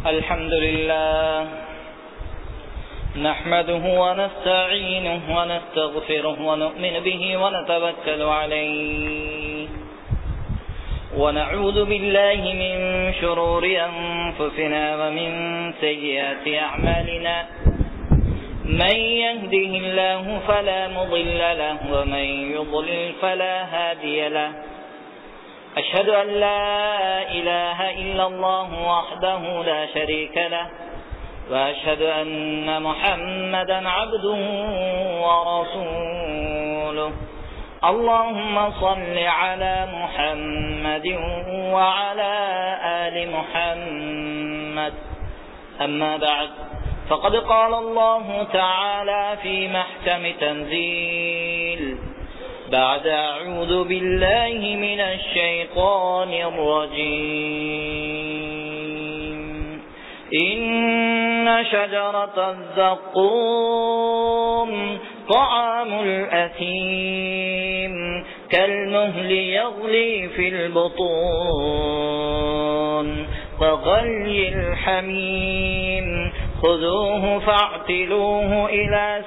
الحمد لله نحمده ونستعينه ونستغفره ونؤمن به ونتوكل عليه ونعوذ بالله من شرور أنفسنا ومن سيئات أعمالنا من يهده الله فلا مضل له ومن يضلل فلا هادي له أشهد أن لا إله إلا الله وحده لا شريك له وأشهد أن محمدا عبده ورسوله اللهم صل على محمد وعلى آل محمد أما بعد فقد قال الله تعالى في محكم تنزيل بعد أعوذ بالله من الشيطان الرجيم إن شجرة الزقوم طعام الأثيم كالمهل يغلي في البطون كغلي الحميم خذوه فاعتلوه إلى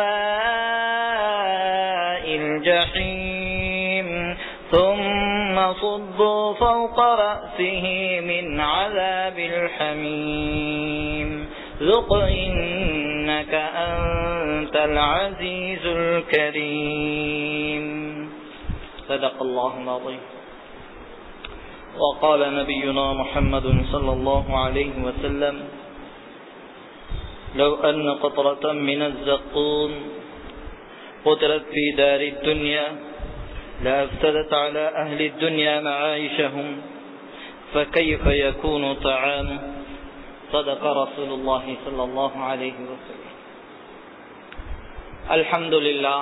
سواء الجحيم ثم صبوا فوق رأسه من عذاب الحميم ذق إنك أنت العزيز الكريم صدق الله العظيم وقال نبينا محمد صلى الله عليه وسلم لو أن قطرة من الزقوم قتلت في دار الدنيا لأفسدت على أهل الدنيا معايشهم فكيف يكون طعامه صدق رسول الله صلى الله عليه وسلم الحمد لله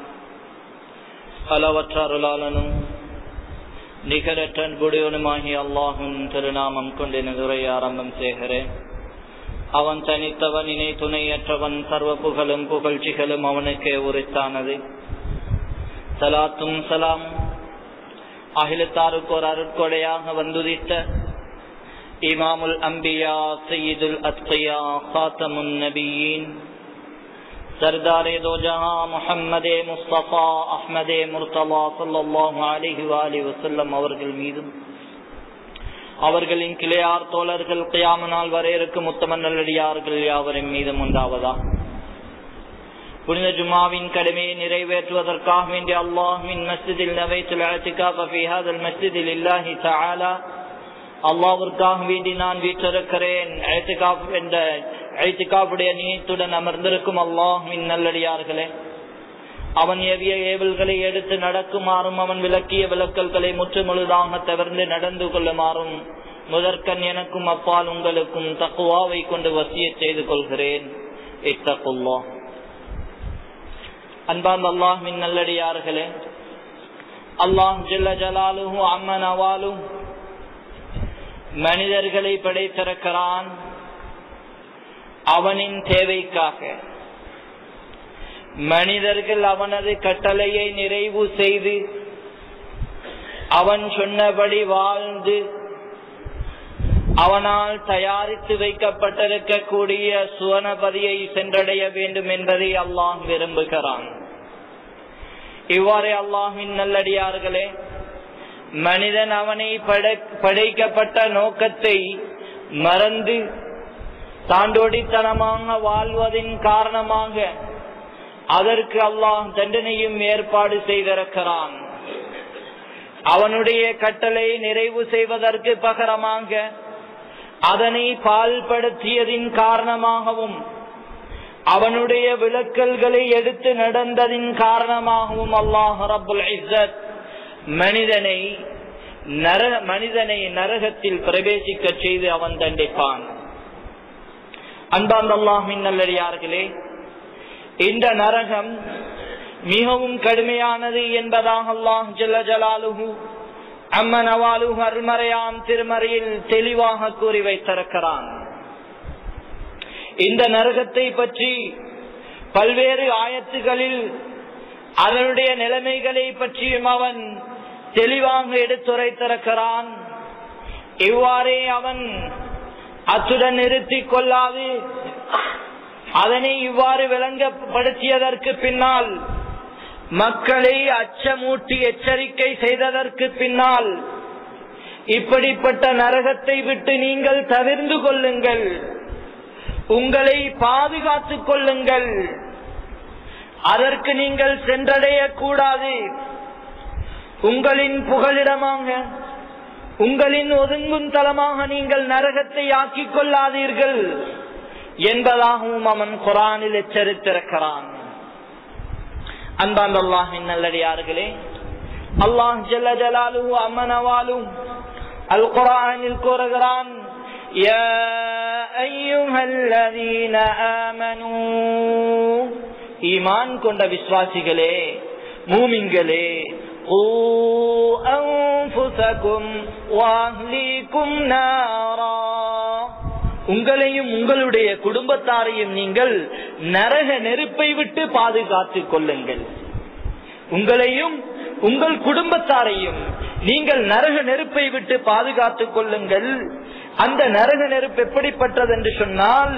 அளவற்ற அருளாளனும் நிகரற்ற குடியுனுமாகிய அல்லாஹும் திருநாமம் கொண்டு எனதுரை ஆரம்பம் செய்கிறேன் அவன் தனித்தவன் இணை துணையற்றவன் சர்வ புகழும் புகழ்ச்சிகளும் அவனுக்கே உரித்தானது சலாத்தும் சலாம் அகிலத்தாருக்கு ஒரு அருட்கொடையாக வந்துதித்த இமாமுல் அம்பியா சையீதுல் அத்கையா காத்தமுன் நபியின் சர்தாரே தோஜஹா முஹம்மதே முஸ்தபா அஹ்மதே முர்தலா சல்லாஹு அலிஹி அலி வசல்லம் அவர்கள் மீதும் அவர்களின் கிளையார் தோழர்கள் கியாம நாள் வரை இருக்கும் உத்தம நல்லடியார்கள் யாவரின் மீதும் உண்டாவதா புனித ஜுமாவின் கடமையை நிறைவேற்றுவதற்காக வேண்டிய அல்லாஹுவின் மஸ்ஜிதில் நவைத்துல் அல் மஸ்ஜிதில் இல்லாஹி தஆலா அல்லாவிற்காக வேண்டி நான் வீற்றிருக்கிறேன் என்ற ஐத்திகாவுடைய நீத்துடன் அமர்ந்திருக்கும் அல்லாஹுவின் நல்லடியார்களே அவன் எவிய ஏவல்களை எடுத்து நடக்குமாறும் அவன் விளக்கிய விளக்கல்களை முற்றுமுழுதாக தவிர்ந்து நடந்து கொள்ளுமாறும் முதற்கண் எனக்கும் அப்பால் உங்களுக்கும் தக்குவாவை கொண்டு வசிய செய்து கொள்கிறேன் இத்தகுல்லா அன்பார்ந்த அல்லாஹின் நல்லடியார்களே அல்லாஹ் ஜில்ல ஜலாலுஹு அம்மன் அவாலும் மனிதர்களை படைத்திருக்கிறான் அவனின் தேவைக்காக மனிதர்கள் அவனது கட்டளையை நிறைவு செய்து அவன் சொன்னபடி வாழ்ந்து அவனால் தயாரித்து வைக்கப்பட்டிருக்கக்கூடிய சுவனபதியை சென்றடைய வேண்டும் என்பதை அல்லாஹ் விரும்புகிறான் இவ்வாறு அல்லாஹின் நல்லடியார்களே மனிதன் அவனை படைக்கப்பட்ட நோக்கத்தை மறந்து தாண்டோடித்தனமாக வாழ்வதின் காரணமாக அதற்கு அல்லாஹ் தண்டனையும் ஏற்பாடு செய்திருக்கிறான் அவனுடைய கட்டளை நிறைவு செய்வதற்கு பகரமாக அதனை பால்படுத்தியதின் காரணமாகவும் அவனுடைய விளக்கல்களை எடுத்து நடந்ததின் காரணமாகவும் அல்லாஹ் ரபுல் இஸ்ஸத் மனிதனை நர மனிதனை நரகத்தில் பிரவேசிக்க செய்து அவன் தண்டிப்பான் அன்பாந்த அல்லாஹின் நல்லடியார்களே இந்த நரகம் மிகவும் கடுமையானது என்பதாக அல்லாஹ் ஜல்ல ஜலாலுஹு அம்மன் அவாலுஹு அருள்மறையாம் திருமறையில் தெளிவாக கூறி வைத்திருக்கிறான் இந்த நரகத்தை பற்றி பல்வேறு ஆயத்துகளில் அதனுடைய நிலைமைகளை பற்றியும் அவன் தெளிவாக எடுத்துரைத்திருக்கிறான் இவ்வாறே அவன் அத்துடன் நிறுத்திக் கொள்ளாது அதனை இவ்வாறு விளங்கப்படுத்தியதற்கு பின்னால் மக்களை அச்சமூட்டி எச்சரிக்கை செய்ததற்கு பின்னால் இப்படிப்பட்ட நரகத்தை விட்டு நீங்கள் தவிர்ந்து கொள்ளுங்கள் உங்களை பாதுகாத்துக் கொள்ளுங்கள் அதற்கு நீங்கள் சென்றடைய கூடாது உங்களின் புகலிடமாக உங்களின் ஒதுங்கும் தலமாக நீங்கள் நரகத்தை ஆக்கிக் கொள்ளாதீர்கள் என்பதாகவும் அவன் குரானில் எச்சரித்திருக்கிறான் அன்பான் அல்லாஹின் நல்லடியார்களே அல்லாஹ் ஜல்ல ஜலாலு அம்மனவாலு அல் குரானில் கூறுகிறான் يا أيها الذين آمنوا ஈமான் கொண்ட விசுவாசிகளே மூமிங்களே قوا أنفسكم وأهليكم نارا உங்களையும் உங்களுடைய குடும்பத்தாரையும் நீங்கள் நரக நெருப்பை விட்டு பாதுகாத்துக் கொள்ளுங்கள் உங்களையும் உங்கள் குடும்பத்தாரையும் நீங்கள் நரக நெருப்பை விட்டு பாதுகாத்துக் கொள்ளுங்கள் அந்த நரக நெருப்பு எப்படிப்பட்டது என்று சொன்னால்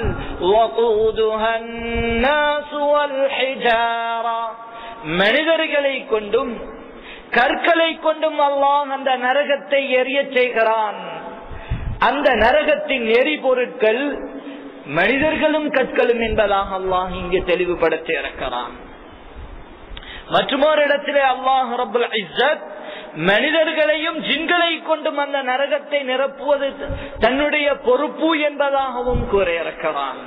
மனிதர்களை கொண்டும் கற்களை கொண்டும் அல்லாஹ் அந்த நரகத்தை எரிய செய்கிறான் அந்த நரகத்தின் எரிபொருட்கள் மனிதர்களும் கற்களும் என்பதாக அல்லாஹ் இங்கு தெளிவுபடுத்தி இருக்கிறான் மற்றொரு இடத்திலே அல்லாஹ் ரபுல் இஸ்ஸத் மனிதர்களையும் ஜின்களை கொண்டும் அந்த நரகத்தை நிரப்புவது தன்னுடைய பொறுப்பு என்பதாகவும் கூற இருக்கிறான்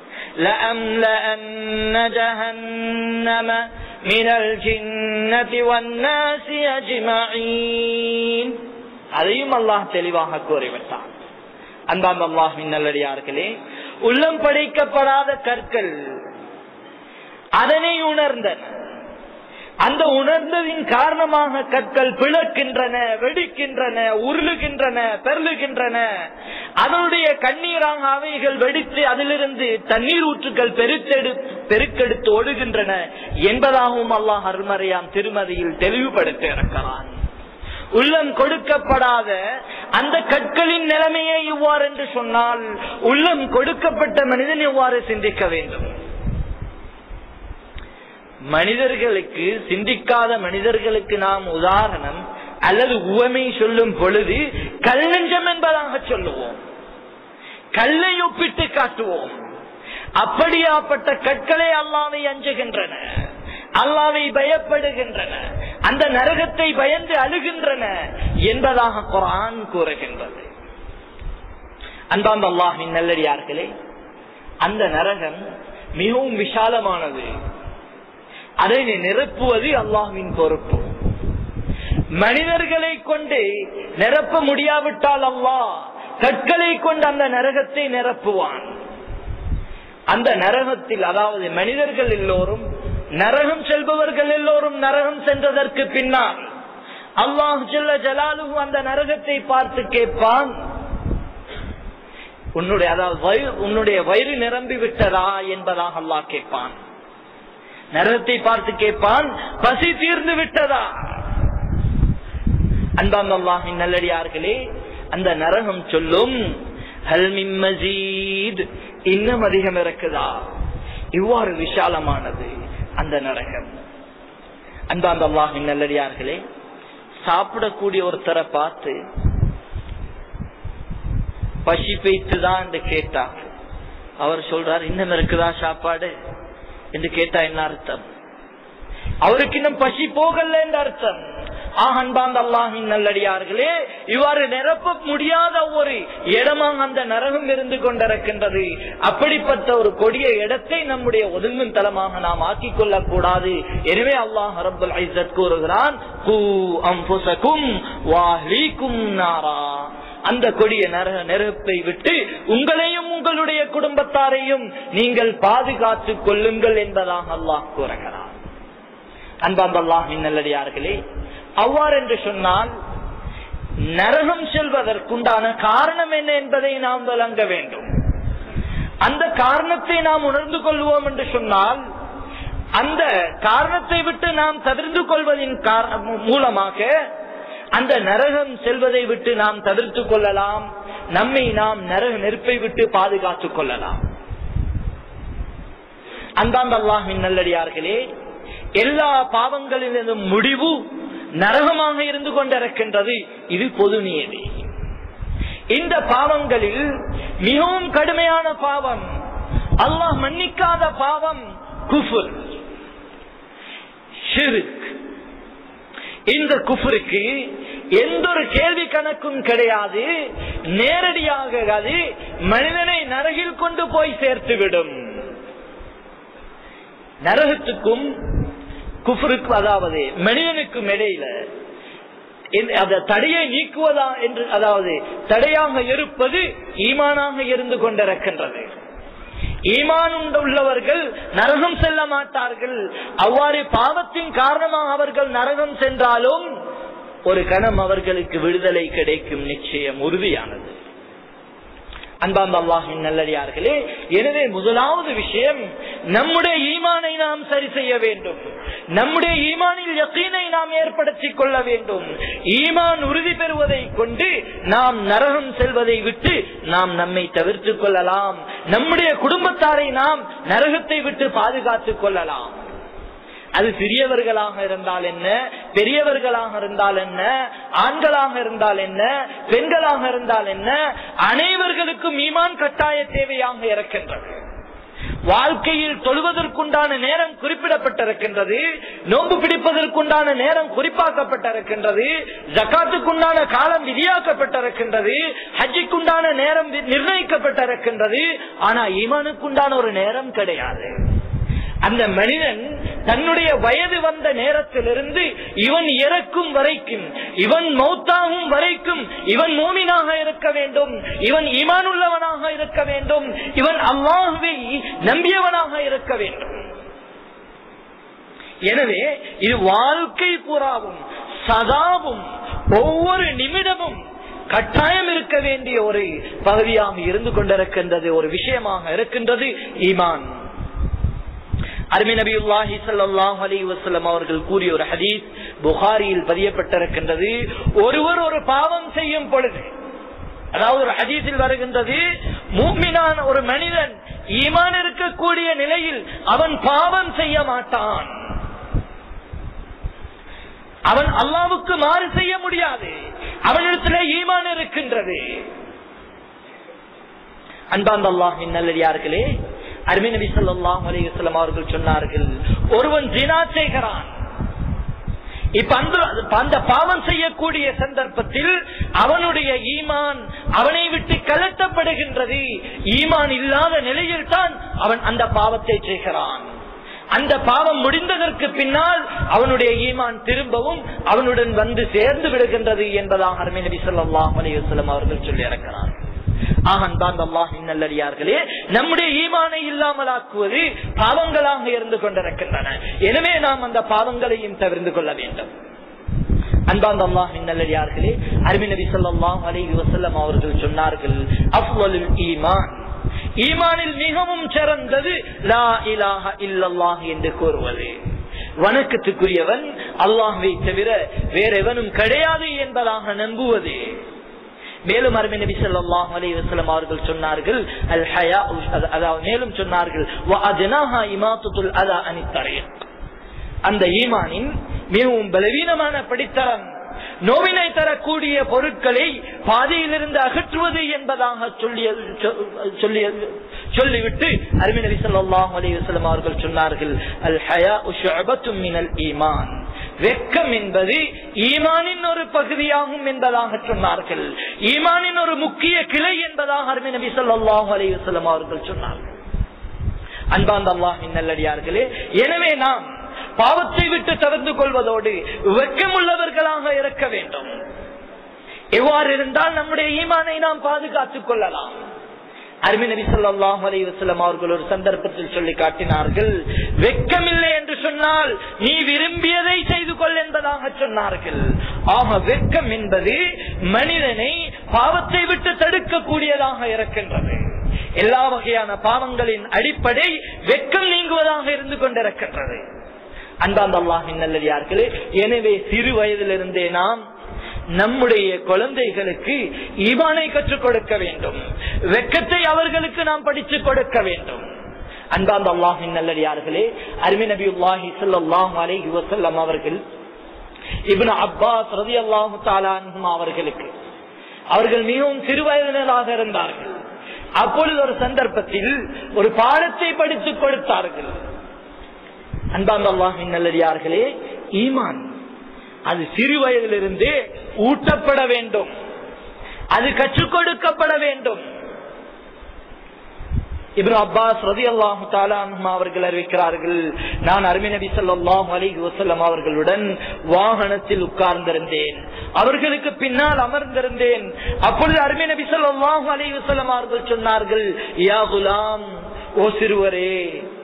لأملأن جهنم من الجنة والناس أجمعين அதையும் அல்லாஹ் தெளிவாக கூறிவிட்டான் அன்பாம் அல்லாஹின் நல்லடியார்களே உள்ளம் படைக்கப்படாத கற்கள் அதனை உணர்ந்தன அந்த உணர்ந்ததின் காரணமாக கற்கள் பிளக்கின்றன வெடிக்கின்றன உருளுகின்றன பெருளுகின்றன அதனுடைய கண்ணீராக அவைகள் வெடித்து அதிலிருந்து தண்ணீர் ஊற்றுக்கள் பெருத்தெடு பெருக்கெடுத்து ஓடுகின்றன என்பதாகவும் அல்லாஹ் அருமறையாம் திருமதியில் தெளிவுபடுத்தி இருக்கிறான் உள்ளம் கொடுக்கப்படாத அந்த கற்களின் நிலைமையே இவ்வாறு என்று சொன்னால் உள்ளம் கொடுக்கப்பட்ட மனிதன் இவ்வாறு சிந்திக்க வேண்டும் மனிதர்களுக்கு சிந்திக்காத மனிதர்களுக்கு நாம் உதாரணம் அல்லது உவமை சொல்லும் பொழுது கல்லஞ்சம் என்பதாக சொல்லுவோம் கல்லை ஒப்பிட்டு காட்டுவோம் அப்படியாப்பட்ட கற்களை அல்லாவை அஞ்சுகின்றன அல்லாவை பயப்படுகின்றன அந்த நரகத்தை பயந்து அழுகின்றன என்பதாக குரான் கூறுகின்றது அன்பாந்த அல்லாஹின் நல்லடியார்களே அந்த நரகம் மிகவும் விஷாலமானது அதை நிரப்புவது அல்லாஹ்வின் பொறுப்பு மனிதர்களை கொண்டு நிரப்ப முடியாவிட்டால் அல்லாஹ் கற்களை கொண்டு அந்த நரகத்தை நிரப்புவான் அந்த நரகத்தில் அதாவது மனிதர்கள் எல்லோரும் நரகம் செல்பவர்கள் எல்லோரும் நரகம் சென்றதற்கு பின்னால் அல்லாஹ் ஜல்ல ஜலாலு அந்த நரகத்தை பார்த்து கேட்பான் உன்னுடைய அதாவது வயிறு உன்னுடைய வயிறு நிரம்பி விட்டதா என்பதாக அல்லாஹ் கேட்பான் நரகத்தை பார்த்து கேட்பான் பசி தீர்ந்து விட்டதா அன்பாம் அல்லாஹின் நல்லடியார்களே அந்த நரகம் சொல்லும் ஹல்மின் மஜீத் இன்னும் அதிகம் இருக்குதா இவ்வாறு விஷாலமானது அந்த நரகம் அன்பாம் அல்லாஹின் நல்லடியார்களே சாப்பிடக்கூடிய ஒருத்தரை பார்த்து பசி பெய்த்துதான் என்று கேட்டார் அவர் சொல்றார் இன்னும் இருக்குதா சாப்பாடு என்று கேட்டா என்ன அர்த்தம் அவருக்கு இன்னும் பசி போகல என்று அர்த்தம் ஆஹன்பாந்த அல்லாஹின் நல்லடியார்களே இவ்வாறு நிரப்ப முடியாத ஒரு இடமாக அந்த நரகம் இருந்து கொண்டிருக்கின்றது அப்படிப்பட்ட ஒரு கொடிய இடத்தை நம்முடைய ஒதுங்கும் தலமாக நாம் ஆக்கிக் கொள்ளக் கூடாது எனவே அல்லாஹ் ரபுல் ஐசத் கூறுகிறான் நாரா அந்த கொடிய நரக நெருப்பை விட்டு உங்களையும் உங்களுடைய குடும்பத்தாரையும் நீங்கள் பாதுகாத்துக் கொள்ளுங்கள் என்பதாக அல்லாஹ் கூறுகிறான் அன்பாந்தல்லாஹின் நல்லடியார்களே அவ்வாறு என்று சொன்னால் நரகம் செல்வதற்குண்டான காரணம் என்ன என்பதை நாம் விளங்க வேண்டும் அந்த காரணத்தை நாம் உணர்ந்து கொள்வோம் என்று சொன்னால் அந்த காரணத்தை விட்டு நாம் தவிர்த்து கொள்வதின் மூலமாக அந்த நரகம் செல்வதை விட்டு நாம் தவிர்த்து கொள்ளலாம் நம்மை நாம் நரக நெருப்பை விட்டு பாதுகாத்துக் கொள்ளலாம் அந்தாந்த அல்லாஹின் நல்லடியார்களே எல்லா பாவங்களிலும் முடிவு நரகமாக இருந்து கொண்டிருக்கின்றது இது பொது நியதி இந்த பாவங்களில் மிகவும் கடுமையான பாவம் அல்லாஹ் மன்னிக்காத பாவம் குஃபுர் ஷிர்க் இந்த குஃபருக்கு எந்த ஒரு கேள்வி கணக்கும் கிடையாது நேரடியாக அது மனிதனை நரகில் கொண்டு போய் சேர்த்துவிடும் நரகத்துக்கும் குஃபருக்கு அதாவது மனிதனுக்கும் இடையில அந்த தடையை நீக்குவதா என்று அதாவது தடையாக இருப்பது ஈமானாக இருந்து கொண்டிருக்கின்றது ஈமான் உள்ளவர்கள் நரகம் செல்ல மாட்டார்கள் அவ்வாறு பாவத்தின் காரணமாக அவர்கள் நரகம் சென்றாலும் ஒரு கணம் அவர்களுக்கு விடுதலை கிடைக்கும் நிச்சயம் உறுதியானது அன்பாந்த அல்லாஹின் நல்லடியார்களே எனவே முதலாவது விஷயம் நம்முடைய ஈமானை நாம் சரி செய்ய வேண்டும் நம்முடைய ஈமானில் யக்கீனை நாம் ஏற்படுத்திக் கொள்ள வேண்டும் ஈமான் உறுதி பெறுவதை கொண்டு நாம் நரகம் செல்வதை விட்டு நாம் நம்மை தவிர்த்துக் கொள்ளலாம் நம்முடைய குடும்பத்தாரை நாம் நரகத்தை விட்டு பாதுகாத்துக் கொள்ளலாம் அது சிறியவர்களாக இருந்தால் என்ன பெரியவர்களாக இருந்தால் என்ன ஆண்களாக இருந்தால் என்ன பெண்களாக இருந்தால் என்ன அனைவர்களுக்கும் ஈமான் கட்டாய தேவையாக இருக்கின்றது வாழ்க்கையில் தொழுவதற்குண்டான நேரம் குறிப்பிடப்பட்டிருக்கின்றது நோன்பு பிடிப்பதற்குண்டான நேரம் குறிப்பாக்கப்பட்டிருக்கின்றது ஜக்காத்துக்குண்டான காலம் விதியாக்கப்பட்டிருக்கின்றது ஹஜ்ஜிக்குண்டான நேரம் நிர்ணயிக்கப்பட்டிருக்கின்றது ஆனா ஈமானுக்குண்டான ஒரு நேரம் கிடையாது அந்த மனிதன் தன்னுடைய வயது வந்த நேரத்திலிருந்து இவன் இறக்கும் வரைக்கும் இவன் மௌத்தாகும் வரைக்கும் இவன் மோமினாக இருக்க வேண்டும் இவன் ஈமானுள்ளவனாக இருக்க வேண்டும் இவன் அல்லாஹுவை நம்பியவனாக இருக்க வேண்டும் எனவே இது வாழ்க்கை பூராவும் சதாவும் ஒவ்வொரு நிமிடமும் கட்டாயம் இருக்க வேண்டிய ஒரு பகுதியாக இருந்து கொண்டிருக்கின்றது ஒரு விஷயமாக இருக்கின்றது ஈமான் அருமை நபியுல்லாஹி ஸல்லல்லாஹு அலைஹி வஸல்லம் அவர்கள் கூறிய ஒரு ஹதீஸ் புகாரியில் பதியப்பட்டிருக்கின்றது ஒருவர் ஒரு பாவம் செய்யும் பொழுது அதாவது ஒரு ஹதீஸில் வருகின்றது மூமினான ஒரு மனிதன் ஈமான் இருக்கக்கூடிய நிலையில் அவன் பாவம் செய்ய மாட்டான் அவன் அல்லாவுக்கு மாறு செய்ய முடியாது அவனிடத்திலே ஈமான் இருக்கின்றது அன்பாந்த அல்லாஹின் நல்லடியார்களே அருமை நபி சொல்லாஹ் அலிவசலம் அவர்கள் சொன்னார்கள் ஒருவன் ஜினா செய்கிறான் இப்ப அந்த அந்த பாவம் செய்யக்கூடிய சந்தர்ப்பத்தில் அவனுடைய ஈமான் அவனை விட்டு கலட்டப்படுகின்றது ஈமான் இல்லாத நிலையில் தான் அவன் அந்த பாவத்தை செய்கிறான் அந்த பாவம் முடிந்ததற்கு பின்னால் அவனுடைய ஈமான் திரும்பவும் அவனுடன் வந்து சேர்ந்து விடுகின்றது என்பதாக அருமை நபி சொல்லாஹ் அலிவசலம் அவர்கள் சொல்லி இறக்கிறார்கள் நல்லடியார்களே நம்முடைய ஈமானை இல்லாமலாக்குவது பாவங்களாக இருந்து கொண்டிருக்கின்றன எனவே நாம் அந்த பாவங்களையும் தவிர்த்து கொள்ள வேண்டும் அன்பாந்த அல்லாஹின் நல்லடியார்களே அருமை நபி சொல்லாஹ் அலி வசல்லம் அவர்கள் சொன்னார்கள் அஃவலுல் ஈமான் ஈமானில் மிகவும் சிறந்தது லா இலாஹ இல்லல்லாஹ் என்று கூறுவது வணக்கத்துக்குரியவன் அல்லாஹுவை தவிர வேற எவனும் கிடையாது என்பதாக நம்புவது மேலும் அருமை நபி சொல்லாஹ் அலி வசலம் அவர்கள் சொன்னார்கள் அல் ஹயா அதாவது மேலும் சொன்னார்கள் அந்த ஈமானின் மிகவும் பலவீனமான படித்தரம் நோவினை தரக்கூடிய பொருட்களை பாதையிலிருந்து அகற்றுவது என்பதாக சொல்லிய சொல்லிவிட்டு அருமை நபி சொல்லாஹ் அலி வசலம் அவர்கள் சொன்னார்கள் அல் ஹயா மினல் ஈமான் வெக்கம் என்பது ஈமானின் ஒரு பகுதியாகும் என்பதாக சொன்னார்கள் ஈமானின் ஒரு முக்கிய கிளை என்பதாக அருமை நபி சொல்லாஹு அலையுசல்லம் அவர்கள் சொன்னார்கள் அன்பாந்த அல்லாஹின் நல்லடியார்களே எனவே நாம் பாவத்தை விட்டு தவிர்த்து கொள்வதோடு வெக்கமுள்ளவர்களாக இருக்க வேண்டும் எவ்வாறு இருந்தால் நம்முடைய ஈமானை நாம் பாதுகாத்துக் கொள்ளலாம் அருமை நபி சொல்லாஹ் அலி வசலம் அவர்கள் ஒரு சந்தர்ப்பத்தில் சொல்லி காட்டினார்கள் வெக்கமில்லை என்று சொன்னால் நீ விரும்பியதை செய்து கொள் என்பதாக சொன்னார்கள் ஆக வெக்கம் என்பது மனிதனை பாவத்தை விட்டு தடுக்கக்கூடியதாக இருக்கின்றது எல்லா வகையான பாவங்களின் அடிப்படை வெக்கம் நீங்குவதாக இருந்து கொண்டிருக்கின்றது அன்பாந்த அல்லாஹின் நல்லடியார்களே எனவே சிறு வயதிலிருந்தே நாம் நம்முடைய குழந்தைகளுக்கு ஈமானை கற்றுக் கொடுக்க வேண்டும் வெக்கத்தை அவர்களுக்கு நாம் படித்து கொடுக்க வேண்டும் அன்பாந்த அல்லாஹின் நல்லடியார்களே அருமை நபி உல்லாஹி ஸல்லல்லாஹு அலைஹி வஸல்லம் அவர்கள் இப்னு அப்பாஸ் ரலியல்லாஹு தஆலா அன்ஹுமா அவர்களுக்கு அவர்கள் மிகவும் சிறுவயதினராக இருந்தார்கள் அப்பொழுது ஒரு சந்தர்ப்பத்தில் ஒரு பாடத்தை படித்துக் கொடுத்தார்கள் அன்பாந்த அல்லாஹின் நல்லடியார்களே ஈமான் அது சிறு வயதிலிருந்தே ஊட்டப்பட வேண்டும் அது கற்றுக் கொடுக்கப்பட வேண்டும் இப்னு அப்பாஸ் ரதி அல்லாஹு அவர்கள் அறிவிக்கிறார்கள் நான் அருமை நபி ஸல்லல்லாஹு அலைஹி வஸல்லம் அவர்களுடன் வாகனத்தில் உட்கார்ந்திருந்தேன் அவர்களுக்கு பின்னால் அமர்ந்திருந்தேன் அப்பொழுது அருமை நபி ஸல்லல்லாஹு அலைஹி வஸல்லம் அவர்கள் சொன்னார்கள் யா குலாம் ஓ சிறுவரே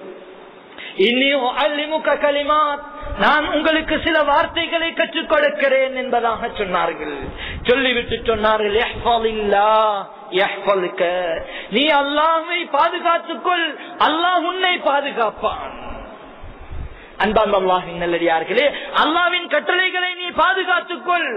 இன்னி உஅல்லிமுக கலிமாத் நான் உங்களுக்கு சில வார்த்தைகளை கற்றுக் கொடுக்கிறேன் என்பதாக சொன்னார்கள் சொல்லிவிட்டு சொன்னார்கள் "இஹ்ஃபலில்லாஹ் யஹ்ஃபலுக." நீ அல்லாஹ்வை பாதுகாத்துக்கொள் அல்லாஹ் உன்னை பாதுகாப்பான் அன்பாந்த அல்லாஹின் நல்லடியார்களே அல்லாவின் கட்டளைகளை நீ பாதுகாத்துக்கொள்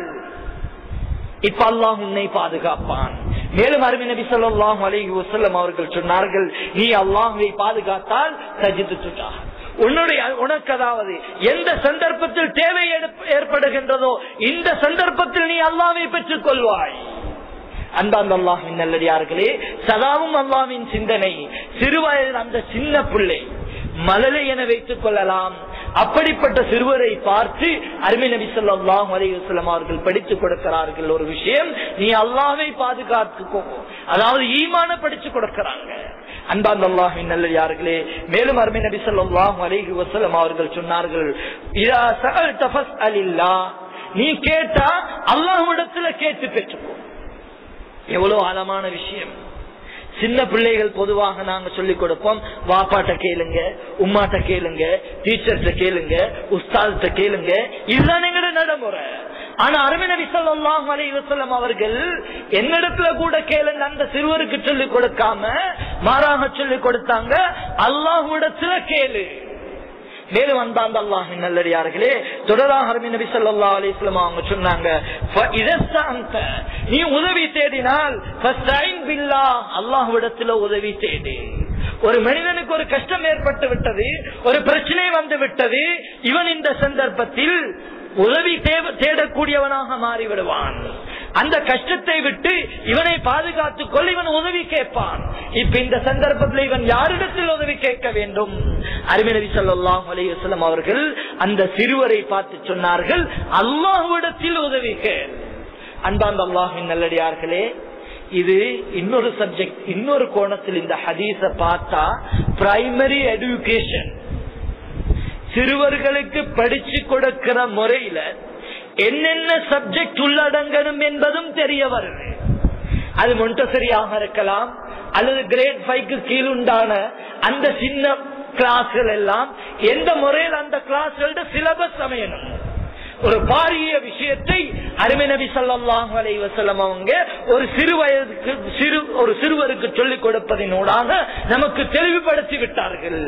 இப்ப அல்லாஹ் உன்னை பாதுகாப்பான் மேலும் அருமை நபி ஸல்லல்லாஹு அலைஹி வஸல்லம் அவர்கள் சொன்னார்கள் நீ அல்லாஹ்வை பாதுகாத்தால் சஜிதுட்டா உன்னுடைய உனக்கு அதாவது எந்த சந்தர்ப்பத்தில் தேவை ஏற்ப- ஏற்படுகின்றதோ இந்த சந்தர்ப்பத்தில் நீ அல்லாஹ்வை பெற்றுக் கொள்வாய் அன்பாந்த அல்லாஹின் நல்லடியார்களே சதாவும் அல்லாவின் சிந்தனை சிறுவயதில் அந்த சின்ன பிள்ளை மலலை என வைத்துக் கொள்ளலாம் அப்படிப்பட்ட சிறுவரை பார்த்து அருமை நபி ஸல்லல்லாஹு அலைஹி வஸல்லம் அவர்கள் படித்துக் கொடுக்கிறார்கள் ஒரு விஷயம் நீ அல்லாஹ்வை பாதுகாத்துக்கோ அதாவது ஈமான படிச்சு கொடுக்கிறாங்க அன்பாந்த அல்லாஹின் நல்லடியார்களே மேலும் அருமை நபி ஸல்லல்லாஹு அலைஹி வஸல்லம் அவர்கள் சொன்னார்கள் இதா சஅல்த ஃபஸ்அலில்லாஹ் நீ கேட்டா அல்லாஹ்விடத்துல கேட்டு பெற்றுக்கோ எவ்வளவு ஆழமான விஷயம் சின்ன பிள்ளைகள் பொதுவாக நாங்க சொல்லிக் கொடுப்போம் வாப்பாட்ட கேளுங்க உம்மாட்ட கேளுங்க டீச்சர்ட்ட கேளுங்க உஸ்தாத்ட்ட கேளுங்க இதுதான் எங்களோட நடைமுறை ஆனா அருமை நபி ஸல்லல்லாஹு அலைஹி வஸல்லம் அவர்கள் என்னிடத்துல கூட கேளுங்க அந்த சிறுவருக்கு சொல்லிக் கொடுக்காம மாறாக சொல்லிக் கொடுத்தாங்க அல்லாஹ்விடத்துல கேளு மேலும் அன்பாந்த அல்லாஹின் நல்லடியார்களே தொடராக அருமை நபி ஸல்லல்லாஹு அலைஹி வஸல்லம் அவங்க சொன்னாங்க "ஃபஇதஸ்தஅன்த", நீ உதவி தேடினால் ஃபஸ்தஈன் பில்லாஹ், அல்லாஹ்விடத்துல உதவி தேடு ஒரு மனிதனுக்கு ஒரு கஷ்டம் ஏற்பட்டு விட்டது ஒரு பிரச்சனை வந்து விட்டது இவன் இந்த சந்தர்ப்பத்தில் உதவி தேவ- தேடக்கூடியவனாக மாறிவிடுவான் அந்த கஷ்டத்தை விட்டு இவனை பாதுகாத்துக் கொள்ள இவன் உதவி கேட்பான் இப்ப இந்த சந்தர்ப்பத்தில் இவன் யாரிடத்தில் உதவி கேட்க வேண்டும் அருமை நபி ஸல்லல்லாஹு அலைஹி வஸல்லம் அவர்கள் அந்த சிறுவரை பார்த்து சொன்னார்கள் அல்லாஹ்விடத்தில் உதவி கேள் அன்பாந்த அல்லாஹின் நல்லடியார்களே இது இன்னொரு சப்ஜெக்ட் இன்னொரு கோணத்தில் இந்த ஹதீஸ பார்த்தா பிரைமரி எடுகேஷன் சிறுவர்களுக்கு படிச்சு கொடுக்கிற முறையில என்னென்ன சப்ஜெக்ட் உள்ளடங்கணும் என்பதும் தெரிய வருது அது மொண்டசரியாக இருக்கலாம் அல்லது கிரேட் ஃபைவ்க்கு கீழுண்டான அந்த சின்ன கிளாஸ்கள் எல்லாம் எந்த முறையில் அந்த கிளாஸ்களோட சிலபஸ் அமையணும் ஒரு பாரிய விஷயத்தை அருமை நபி ஸல்லல்லாஹு அலைஹி வஸல்லம் அவங்க ஒரு சிறு வயதுக்கு சிறு ஒரு சிறுவருக்கு சொல்லிக் கொடுப்பதினூடாக நமக்கு தெளிவுபடுத்தி விட்டார்கள்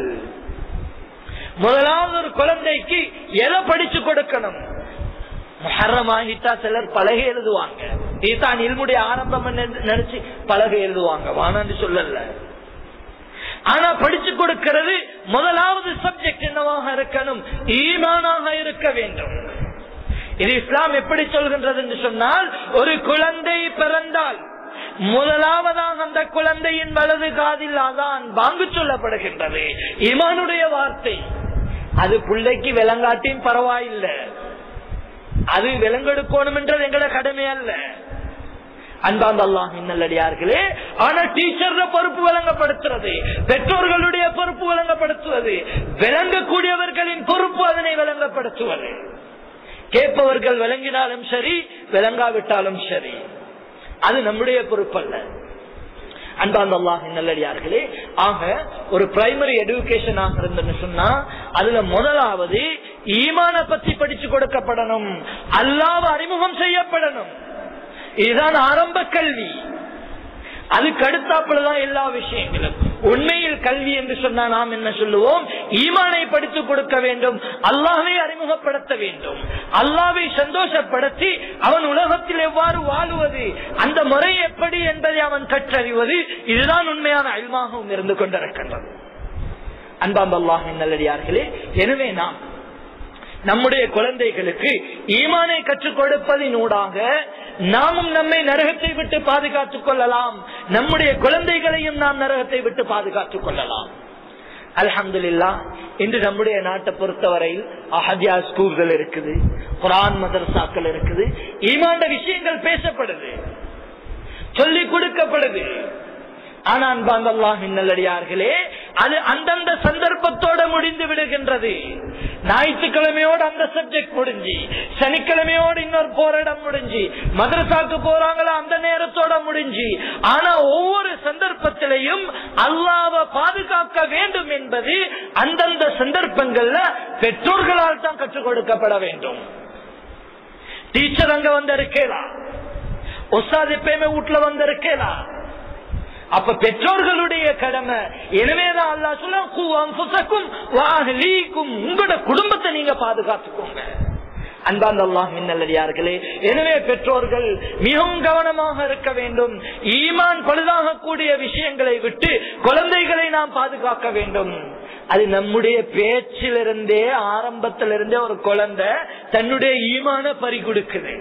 முதலாவது ஒரு குழந்தைக்கு எதை படிச்சு கொடுக்கணும் முஹர்ரம் ஆகிட்டா சிலர் பலகை எழுதுவாங்க இதுதான் இல்முடைய ஆரம்பம் நினைச்சு பலகை எழுதுவாங்க வானான்னு சொல்லல ஆனா படிச்சு கொடுக்கிறது முதலாவது சப்ஜெக்ட் என்னவாக இருக்கணும் ஈமானாக இருக்க வேண்டும் இது இஸ்லாம் எப்படி சொல்கின்றது என்று சொன்னால் ஒரு குழந்தை பிறந்தால் முதலாவதாக அந்த குழந்தையின் வலது காதில் அதான் பாங்கு சொல்லப்படுகின்றது இமானுடைய வார்த்தை அது பிள்ளைக்கு விளங்காட்டியும் பரவாயில்லை அது விலங்கெடுக்கணும் என்றது எங்களோட கடமை அல்ல அன்பாந்த அல்லாஹின் நல்லடியார்களே ஆனா டீச்சர் பொறுப்பு விளங்கப்படுத்துறது பெற்றோர்களுடைய பொறுப்பு விளங்கப்படுத்துவது விளங்கக்கூடியவர்களின் பொறுப்பு அதனை விளங்கப்படுத்துவது கேட்பவர்கள் விளங்கினாலும் சரி விளங்காவிட்டாலும் சரி அது நம்முடைய பொறுப்பல்ல அன்பாந்த அல்லாஹின் நல்லடியார்களே ஆக ஒரு பிரைமரி எடுகேஷன் ஆக இருந்தன்னு சொன்னா அதுல முதலாவது ஈமான பத்தி படிச்சு கொடுக்கப்படணும் அல்லாவ அறிமுகம் செய்யப்படணும் இதுதான் ஆரம்ப கல்வி அதுக்கு அடுத்தாப்புலதான் எல்லா விஷயங்களும் உண்மையில் கல்வி என்று சொன்னா நாம் என்ன சொல்லுவோம் ஈமானை படித்துக் கொடுக்க வேண்டும் அல்லாவை அறிமுகப்படுத்த வேண்டும் அல்லாவை சந்தோஷப்படுத்தி அவன் உலகத்தில் எவ்வாறு வாழுவது அந்த முறை எப்படி என்பதை அவன் கற்றறிவது இதுதான் உண்மையான அல்மாகவும் இருந்து கொண்டிருக்கின்றது அன்பாம் அல்லாஹின் நல்லடியார்களே எனவே நாம் நம்முடைய குழந்தைகளுக்கு ஈமானை கற்றுக் கொடுப்பதினூடாக நாமும் நம்மை நரகத்தை விட்டு பாதுகாத்துக் கொள்ளலாம் நம்முடைய குழந்தைகளையும் நாம் நரகத்தை விட்டு பாதுகாத்துக் கொள்ளலாம் அல்ஹம்துலில்லா இன்று நம்முடைய நாட்டை பொறுத்தவரையில் அஹத்யா ஸ்கூல்கள் இருக்குது குரான் மதரசாக்கள் இருக்குது ஈமாண்ட விஷயங்கள் பேசப்படுது சொல்லிக் கொடுக்கப்படுது ஆனா அன்பாந்தல்லாஹின் நல்லடியார்களே அது அந்தந்த சந்தர்ப்பத்தோட முடிந்து விடுகின்றது ஞாயிற்றுக்கிழமையோட அந்த சப்ஜெக்ட் முடிஞ்சு சனிக்கிழமையோட இன்னொரு போராடம் முடிஞ்சு மதரசாக்கு போறாங்களா அந்த நேரத்தோட முடிஞ்சு ஆனா ஒவ்வொரு சந்தர்ப்பத்திலையும் அல்லாவ பாதுகாக்க வேண்டும் என்பது அந்தந்த சந்தர்ப்பங்கள்ல பெற்றோர்களால் தான் கற்றுக் கொடுக்கப்பட வேண்டும் டீச்சர் அங்க வந்திருக்கலாம் ஒசாத் எப்பயுமே வீட்டுல வந்திருக்கலாம் அப்ப பெற்றோர்களுடைய கடமை எனவேதான் அல்லா சொல்லும் உங்களோட குடும்பத்தை நீங்க பாதுகாத்துக்கோங்க அன்பாந்த அல்லாஹ் மின்னல்லடியார்களே எனவே பெற்றோர்கள் மிகவும் கவனமாக இருக்க வேண்டும் ஈமான் பழுதாகக்கூடிய விஷயங்களை விட்டு குழந்தைகளை நாம் பாதுகாக்க வேண்டும் அது நம்முடைய பேச்சிலிருந்தே ஆரம்பத்திலிருந்தே ஒரு குழந்தை தன்னுடைய ஈமான பறி கொடுக்குது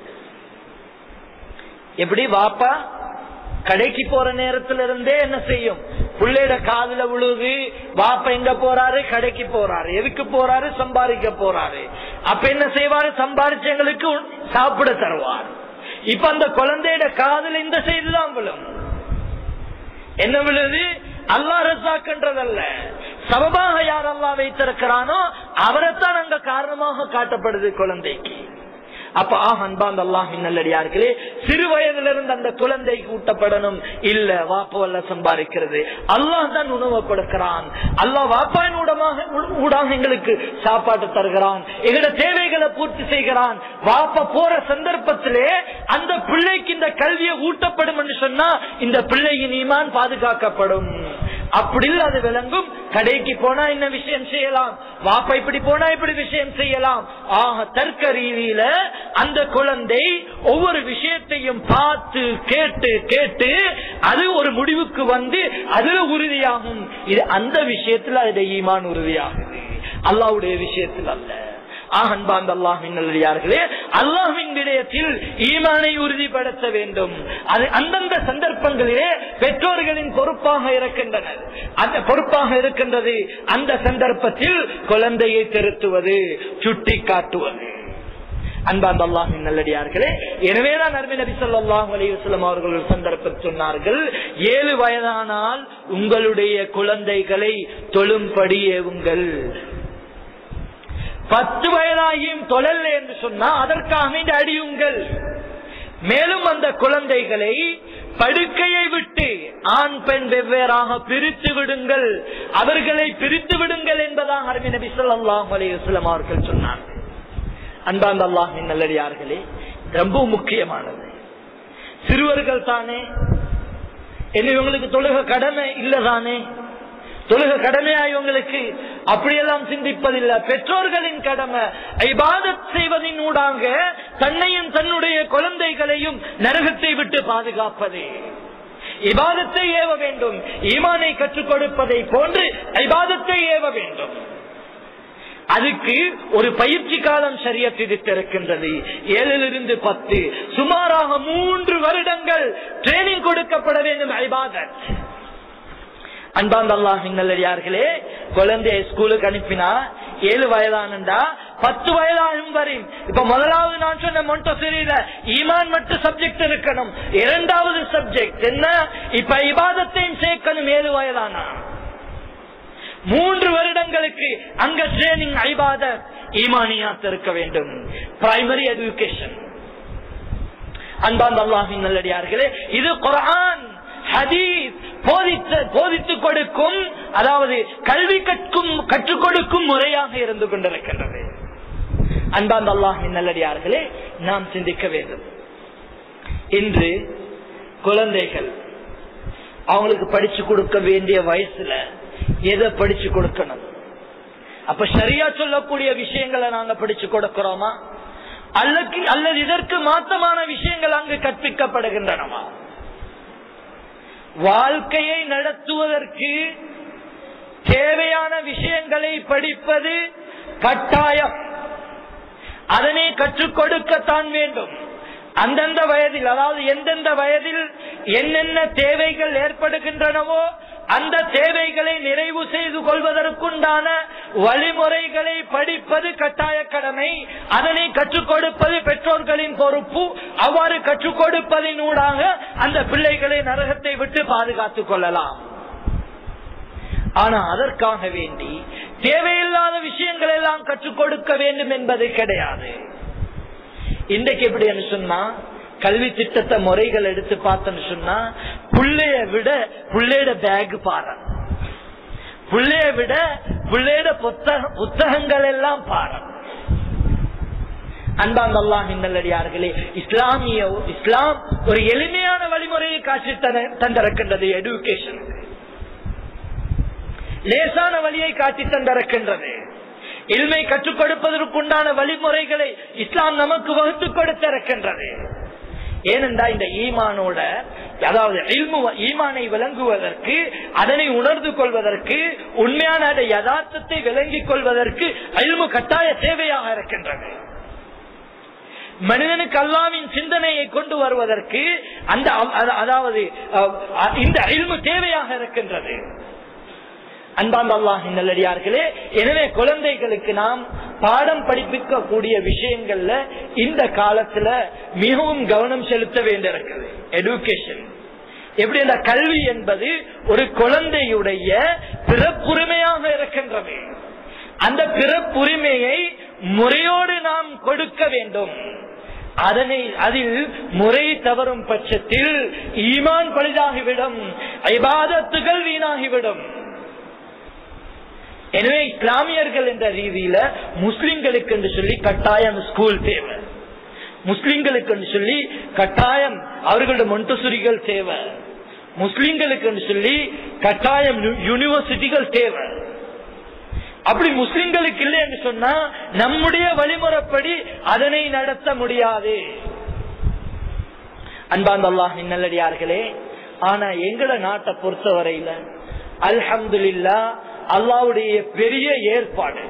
எப்படி வாப்பா கடைக்கு போற நேரத்துல இருந்தே என்ன செய்யும் பிள்ளையோட காதுல விழுது வாப்ப எங்க போறாரு கடைக்கு போறாரு எதுக்கு போறாரு சம்பாதிக்க போறாரு அப்ப என்ன செய்வாரு சம்பாதிச்சு எங்களுக்கு சாப்பிட தருவார் இப்ப அந்த குழந்தையோட காதுல இந்த செய்தி தான் விழும் என்ன விழுது அல்லா ரசாக்குன்றதல்ல சபபாக யார் அல்லா வைத்திருக்கிறானோ அவரைத்தான் அங்க காரணமாக காட்டப்படுது குழந்தைக்கு அப்ப ஆஹ் அன்பாந்த அல்லாஹின் நல்லடியார்களே சிறு வயதிலிருந்து அந்த குழந்தை ஊட்டப்படணும் இல்ல வாப்பவல்ல சம்பாதிக்கிறது அல்லாஹ் தான் உணவு கொடுக்கிறான் அல்லாஹ் வாப்பாயின் ஊடமாக ஊடாக எங்களுக்கு சாப்பாட்டு தருகிறான் எங்களோட தேவைகளை பூர்த்தி செய்கிறான் வாப்ப போற சந்தர்ப்பத்திலே அந்த பிள்ளைக்கு இந்த கல்வியை ஊட்டப்படும் என்று சொன்னா இந்த பிள்ளையின் ஈமான் பாதுகாக்கப்படும் அப்படி அது விளங்கும் கடைக்கு போனா என்ன விஷயம் செய்யலாம் வாப்பா இப்படி போனா இப்படி விஷயம் செய்யலாம் ஆக தர்க்க ரீதியில அந்த குழந்தை ஒவ்வொரு விஷயத்தையும் பார்த்து கேட்டு கேட்டு அது ஒரு முடிவுக்கு வந்து அதுல உறுதியாகும் இது அந்த விஷயத்துல அது ஈமான் உறுதியாகுது அல்லாவுடைய விஷயத்தில் அல்ல அன்பாந்த அல்லாஹின் நல்லடியார்களே அல்லாஹின் விடயத்தில் ஈமானை உறுதிப்படுத்த வேண்டும் அது அந்தந்த சந்தர்ப்பங்களிலே பெற்றோர்களின் பொறுப்பாக இருக்கின்றனர் அந்த பொறுப்பாக இருக்கின்றது அந்த சந்தர்ப்பத்தில் குழந்தையை திருத்துவது சுட்டி காட்டுவது அன்பாந்த அல்லாஹின் நல்லடியார்களே எனவேதான் நர்மி நபி சொல்லாஹ் அலிவசலம் அவர்கள் ஒரு சந்தர்ப்பம் சொன்னார்கள் ஏழு வயதானால் உங்களுடைய குழந்தைகளை தொழும்படி ஏவுங்கள் பத்து வயதாகியும் தொழல் என்று சொன்னா அதற்காக அடியுங்கள் மேலும் அந்த குழந்தைகளை படுக்கையை விட்டு ஆண் பெண் வெவ்வேறாக பிரித்து விடுங்கள் அவர்களை பிரித்து விடுங்கள் என்பதாக அரபி நபி சொல்லாஹ் அலையுஸ்லாம் அவர்கள் சொன்னார்கள் அன்பாந்த அல்லாஹின் நல்லடியார்களே ரொம்ப முக்கியமானது சிறுவர்கள் தானே என்ன இவங்களுக்கு தொழுக கடமை இல்லதானே தொழுக கடமையா இவங்களுக்கு அப்படியெல்லாம் சிந்திப்பதில்லை பெற்றோர்களின் கடமை ஐபாதத் செய்வதின் ஊடாக தன்னையும் தன்னுடைய குழந்தைகளையும் நரகத்தை விட்டு பாதுகாப்பது இபாதத்தை ஏவ வேண்டும் ஈமானை கற்றுக் கொடுப்பதை போன்று ஐபாதத்தை ஏவ வேண்டும் அதுக்கு ஒரு பயிற்சி காலம் சரிய திரித்திருக்கின்றது ஏழிலிருந்து பத்து சுமாராக மூன்று வருடங்கள் ட்ரைனிங் கொடுக்கப்பட வேண்டும் ஐபாதத் அன்பாந்த அல்லாஹின் நல்லடியார்களே குழந்தைய ஸ்கூலுக்கு அனுப்பினா ஏழு வயதானண்டா பத்து வயதாகும் வரை இப்ப முதலாவது நான் சொன்ன மொண்டோசரியில ஈமான் மட்டும் சப்ஜெக்ட் இருக்கணும் இரண்டாவது சப்ஜெக்ட் என்ன இப்ப இபாதத்தையும் சேர்க்கணும் ஏழு வயதானா மூன்று வருடங்களுக்கு அங்க ட்ரைனிங் ஐபாத ஈமானியாத் இருக்க வேண்டும் பிரைமரி எஜுகேஷன் அன்பாந்த அல்லாஹின் நல்லடியார்களே இது குரான் ஹதீஸ் போதித்து போதித்துக் கொடுக்கும் அதாவது கல்வி கற்கும் கற்றுக் கொடுக்கும் முறையாக இருந்து கொண்டிருக்கின்றது அன்பாந்த அல்லாஹின் நல்லடியார்களே நாம் சிந்திக்க வேண்டும் இன்று குழந்தைகள் அவங்களுக்கு படிச்சு கொடுக்க வேண்டிய வயசுல எதை படிச்சு கொடுக்கணும் அப்ப சரியா சொல்லக்கூடிய விஷயங்களை நாங்க படிச்சு கொடுக்கிறோமா அல்லது அல்லது இதற்கு மாற்றமான விஷயங்கள் அங்கு கற்பிக்கப்படுகின்றனவா வாழ்க்கையை நடத்துவதற்கு தேவையான விஷயங்களை படிப்பது கட்டாயம் அதனை கற்றுக் கொடுக்கத்தான் வேண்டும் அந்தந்த வயதில் அதாவது எந்தெந்த வயதில் என்னென்ன தேவைகள் ஏற்படுகின்றனவோ அந்த தேவைகளை நிறைவு செய்து கொள்வதற்குண்டான வழிமுறைகளை படிப்பது கட்டாய கடமை அதனை கற்றுக் கொடுப்பது பெற்றோர்களின் பொறுப்பு அவ்வாறு கற்றுக் கொடுப்பதின் ஊடாக அந்த பிள்ளைகளை நரகத்தை விட்டு பாதுகாத்துக் கொள்ளலாம் ஆனா அதற்காக வேண்டி தேவையில்லாத விஷயங்கள் எல்லாம் கற்றுக் கொடுக்க வேண்டும் என்பது கிடையாது இன்றைக்கு எப்படி சொன்னா கல்வி திட்டத்தை முறைகள் எடுத்து பார்த்தோன்னு சொன்னா புள்ளைய விட புள்ளையோட பேக் பாரு புள்ளைய விட புள்ளையோட புத்தக புத்தகங்கள் எல்லாம் பாரு அன்பாந்த அல்லாஹ் நல்லடியார்களே இஸ்லாமிய இஸ்லாம் ஒரு எளிமையான வழிமுறையை காட்சி தந்திருக்கின்றது எடுகேஷனுக்கு லேசான வழியை காட்டி தந்திருக்கின்றது இல்மை கற்றுக் கொடுப்பதற்குண்டான வழிமுறைகளை இஸ்லாம் நமக்கு வகுத்து கொடுத்திருக்கின்றது ஏனென்றா இந்த ஈமானோட அதாவது ஈமானை விளங்குவதற்கு அதனை உணர்ந்து கொள்வதற்கு உண்மையான யதார்த்தத்தை விளங்கிக் கொள்வதற்கு அல்மு கட்டாய தேவையாக இருக்கின்றது மனிதனுக்கு அல்லாவின் சிந்தனையை கொண்டு வருவதற்கு அந்த அதாவது இந்த அல்மு தேவையாக இருக்கின்றது அன்பாந்த அல்லாஹின் நல்லடியார்களே எனவே குழந்தைகளுக்கு நாம் பாடம் படிப்பிக்க கூடிய விஷயங்கள்ல இந்த காலத்துல மிகவும் கவனம் செலுத்த வேண்டியிருக்கிறது எடுகேஷன் எப்படி அந்த கல்வி என்பது ஒரு குழந்தையுடைய பிறப்புரிமையாக இருக்கின்றது அந்த பிறப்புரிமையை முறையோடு நாம் கொடுக்க வேண்டும் அதனை அதில் முறை தவறும் பட்சத்தில் ஈமான் பழுதாகிவிடும் ஐபாதத்துகள் வீணாகிவிடும் எனவே இஸ்லாமியர்கள் என்ற ரீதியில முஸ்லிம்களுக்கு என்று சொல்லி கட்டாயம் ஸ்கூல் தேவை முஸ்லிம்களுக்கு என்று சொல்லி கட்டாயம் அவர்களோட மொண்டசுரிகள் தேவை முஸ்லிம்களுக்கு என்று சொல்லி கட்டாயம் யூனிவர்சிட்டிகள் தேவை அப்படி முஸ்லிம்களுக்கு இல்லை என்று சொன்னா நம்முடைய வழிமுறைப்படி அதனை நடத்த முடியாது அன்பாந்த அல்லாஹ் நல்லடியார்களே ஆனா எங்கட நாட்டை பொறுத்தவரையில அல்ஹம்துல்லா அல்லாவுடைய பெரிய ஏற்பாடு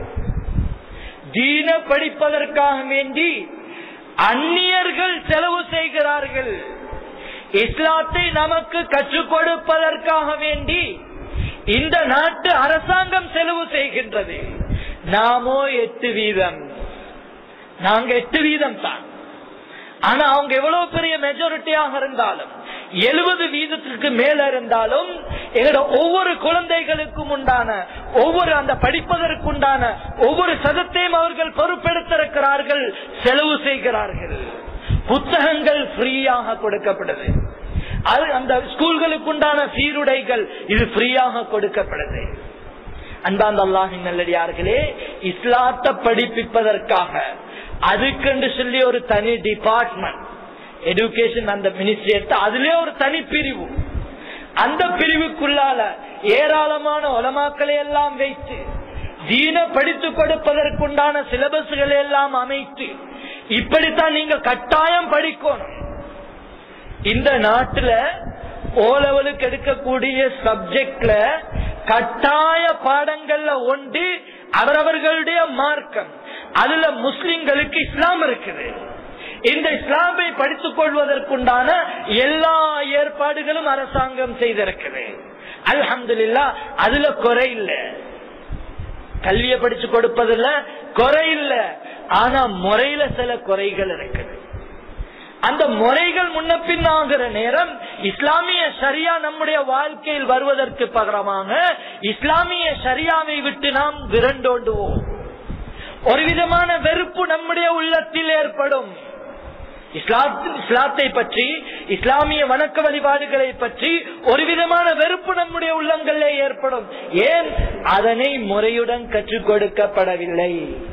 தீன படிப்பதற்காக வேண்டி அந்நியர்கள் செலவு செய்கிறார்கள் இஸ்லாத்தை நமக்கு கற்றுக் கொடுப்பதற்காக வேண்டி இந்த நாட்டு அரசாங்கம் செலவு செய்கின்றது நாமோ எட்டு வீதம் நாங்க எட்டு வீதம் தான் ஆனா அவங்க எவ்வளவு பெரிய மெஜாரிட்டியாக இருந்தாலும் எழுபது வீதத்திற்கு மேல இருந்தாலும் எங்களோட ஒவ்வொரு குழந்தைகளுக்கும் உண்டான ஒவ்வொரு அந்த படிப்பதற்குண்டான ஒவ்வொரு சதத்தையும் அவர்கள் பொறுப்பெடுத்திருக்கிறார்கள் செலவு செய்கிறார்கள் புத்தகங்கள் ஃப்ரீயாக கொடுக்கப்படுது அது அந்த ஸ்கூல்களுக்கு உண்டான சீருடைகள் இது ஃப்ரீயாக கொடுக்கப்படுது அன்பாந்த அல்லாஹின் நல்லடியார்களே இஸ்லாத்தை படிப்பிப்பதற்காக அதுக்கென்று சொல்லி ஒரு தனி டிபார்ட்மெண்ட் எடுகேஷன் அந்த மினிஸ்ட்ரி எடுத்து அதுலயே ஒரு தனி பிரிவு அந்த பிரிவுக்குள்ளால ஏராளமான உலமாக்களை எல்லாம் வைத்து தீன படித்துக் கொடுப்பதற்குண்டான சிலபஸ்களை எல்லாம் அமைத்து இப்படித்தான் நீங்க கட்டாயம் படிக்கணும் இந்த நாட்டுல ஓலவலுக்கு எடுக்கக்கூடிய சப்ஜெக்ட்ல கட்டாய பாடங்கள்ல ஒன்று அவரவர்களுடைய மார்க்கம் அதுல முஸ்லிம்களுக்கு இஸ்லாம் இருக்குது இந்த இஸ்லாமை படித்துக் கொள்வதற்குண்டான எல்லா ஏற்பாடுகளும் அரசாங்கம் செய்திருக்குது அல்ஹம்துல்லா அதுல குறை இல்ல கல்வியை படிச்சு கொடுப்பதில்ல குறை இல்ல ஆனா முறையில சில குறைகள் இருக்குது அந்த முறைகள் முன்ன பின்னாகிற நேரம் இஸ்லாமிய சரியா நம்முடைய வாழ்க்கையில் வருவதற்கு பகரமாக இஸ்லாமிய சரியாவை விட்டு நாம் விரண்டோண்டுவோம் ஒரு விதமான வெறுப்பு நம்முடைய உள்ளத்தில் ஏற்படும் இஸ்லாத்தை பற்றி இஸ்லாமிய வணக்க வழிபாடுகளை பற்றி ஒரு விதமான வெறுப்பு நம்முடைய உள்ளங்களிலே ஏற்படும் ஏன் அதனை முறையுடன் கற்றுக் கொடுக்கப்படவில்லை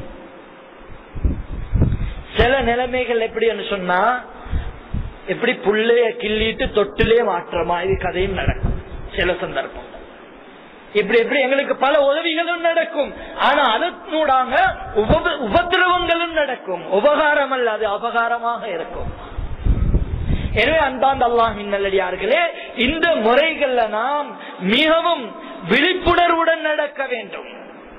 சில நிலைமைகள் எப்படி சொன்னா எப்படி புள்ளைய கிள்ளிட்டு தொட்டிலே மாற்றமா இது கதையும் நடக்கும் சில சந்தர்ப்பம் இப்படி இப்படி எங்களுக்கு பல உதவிகளும் நடக்கும் ஆனா அதனூடாக உப- உபத்திரவங்களும் நடக்கும் உபகாரம் அல்ல அது அபகாரமாக இருக்கும் எனவே அன்பாந்த அல்லாஹின் நல்லடியார்களே இந்த முறைகள்ல நாம் மிகவும் விழிப்புணர்வுடன் நடக்க வேண்டும்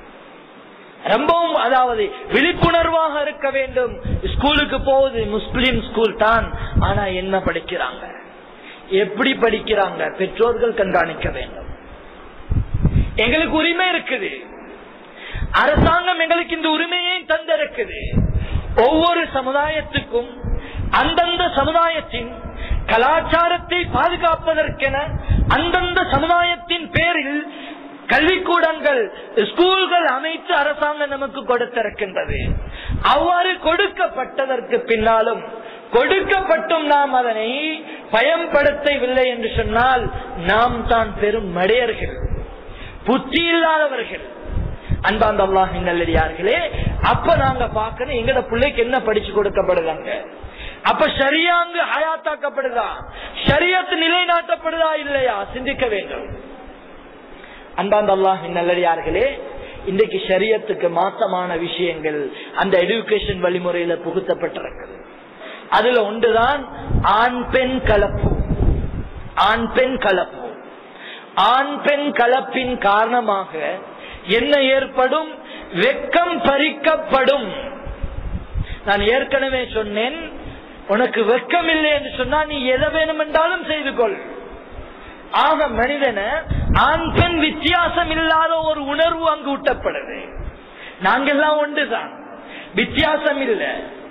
ரொம்பவும் அதாவது விழிப்புணர்வாக இருக்க வேண்டும் ஸ்கூலுக்கு போகுது முஸ்லிம் ஸ்கூல் தான் ஆனா என்ன படிக்கிறாங்க எப்படி படிக்கிறாங்க பெற்றோர்கள் கண்காணிக்க வேண்டும் எங்களுக்கு உரிமை இருக்குது அரசாங்கம் எங்களுக்கு இந்த உரிமையை தந்திருக்குது ஒவ்வொரு சமுதாயத்துக்கும் அந்தந்த சமுதாயத்தின் கலாச்சாரத்தை பாதுகாப்பதற்கென அந்தந்த சமுதாயத்தின் பேரில் கல்விக்கூடங்கள் ஸ்கூல்கள் அமைத்து அரசாங்கம் நமக்கு கொடுத்திருக்கின்றது அவ்வாறு கொடுக்கப்பட்டதற்கு பின்னாலும் கொடுக்கப்பட்டும் நாம் அதனை பயன்படுத்தவில்லை என்று சொன்னால் நாம் தான் பெரும் மடையர்கள் புத்தி இல்லாதவர்கள் அன்பாந்த அல்லாஹின் நல்லடியார்களே அப்ப நாங்க பார்க்கணும் எங்கட பிள்ளைக்கு என்ன படிச்சு கொடுக்கப்படுதாங்க அப்ப ஷரியாங்கு ஹயாத்தாக்கப்படுதா ஷரியத்து நிலைநாட்டப்படுதா இல்லையா சிந்திக்க வேண்டும் அன்பாந்த அல்லாஹின் நல்லடியார்களே இன்றைக்கு ஷரியத்துக்கு மாற்றமான விஷயங்கள் அந்த எடுகேஷன் வழிமுறையில புகுத்தப்பட்டிருக்கிறது அதுல ஒன்றுதான் ஆண் பெண் கலப்பு ஆண் பெண் கலப்பு ஆண் பெண் கலப்பின் காரணமாக என்ன ஏற்படும் வெக்கம் பறிக்கப்படும் நான் ஏற்கனவே சொன்னேன் உனக்கு வெக்கம் இல்லை என்று சொன்னா நீ எதை வேணுமென்றாலும் செய்து கொள் ஆக மனிதன ஆண் பெண் வித்தியாசம் இல்லாத ஒரு உணர்வு அங்கு ஊட்டப்படுது நாங்கெல்லாம் ஒன்றுதான் வித்தியாசம் இல்லை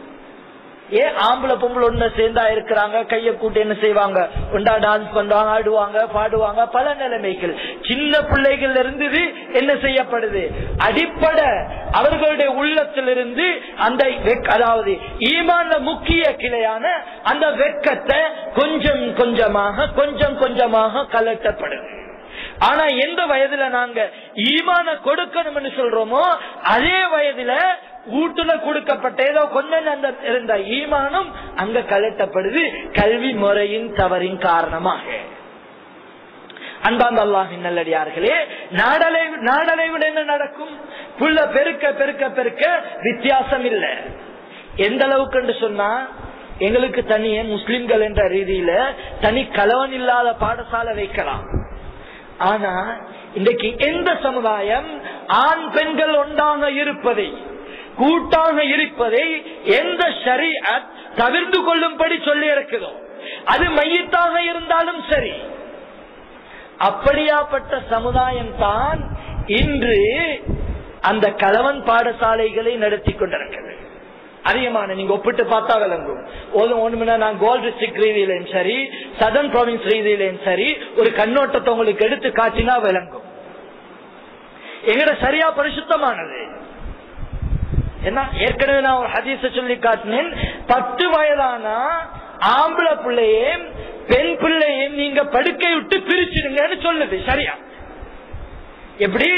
ஏன் ஆம்பளை பொம்பளை ஒண்ணு சேர்ந்தா இருக்கிறாங்க கைய கூட்டி என்ன செய்வாங்க ஒண்டா டான்ஸ் பண்றாங்க ஆடுவாங்க பாடுவாங்க பல நிலைமைகள் சின்ன பிள்ளைகள் இருந்தது என்ன செய்யப்படுது அடிப்படை அவர்களுடைய உள்ளத்திலிருந்து அந்த வெக்- அதாவது ஈமான முக்கிய கிளையான அந்த வெக்கத்தை கொஞ்சம் கொஞ்சமாக கொஞ்சம் கொஞ்சமாக கலட்டப்படுது ஆனா எந்த வயதுல நாங்க ஈமான கொடுக்கணும்னு சொல்றோமோ அதே வயதுல வீட்டுல கொடுக்கப்பட்ட ஏதோ கொஞ்சம் அந்த இருந்த ஈமானும் அங்க கலட்டப்படுது கல்வி முறையின் தவறின் காரணமாக அன்பாந்த அல்லாஹின் நல்லடியார்களே நாடளை- நாடளைவில் என்ன நடக்கும் புள்ள பெருக்க பெருக்க பெருக்க வித்தியாசம் இல்லை எந்த அளவுக்கு என்று சொன்னா எங்களுக்கு தனியே முஸ்லிம்கள் என்ற ரீதியில தனி கலவன் இல்லாத பாடசாலை வைக்கலாம் ஆனா இன்றைக்கு எந்த சமுதாயம் ஆண் பெண்கள் ஒன்றாக இருப்பதை கூட்டாக இருப்பதை எந்த ஷரீஅத் தவிர்த்து கொள்ளும்படி சொல்லி இருக்குதோ அது மையத்தாக இருந்தாலும் சரி அப்படியாப்பட்ட சமுதாயம் தான் இன்று அந்த கலவன் பாடசாலைகளை நடத்தி கொண்டிருக்கிறது அதிகமான நீங்க ஒப்பிட்டு பார்த்தா விளங்கும் ஒரு ஒண்ணுமே நான் கோல்ட் டிஸ்ட்ரிக்ட் ரீதியிலையும் சரி சதன் ப்ராவின்ஸ் ரீதியிலையும் சரி ஒரு கண்ணோட்டத்தை உங்களுக்கு எடுத்து காட்டினா விளங்கும் எங்கட சரியா பரிசுத்தமானது என்ன ஏற்கனவே நான் ஒரு ஹதீஸ சொல்லி காட்டினேன் பத்து வயதானா ஆம்பளை பிள்ளையும் பெண் பிள்ளையும் நீங்க படுக்கை விட்டு பிரிச்சிடுங்கன்னு சொல்லுது சரியா எப்படி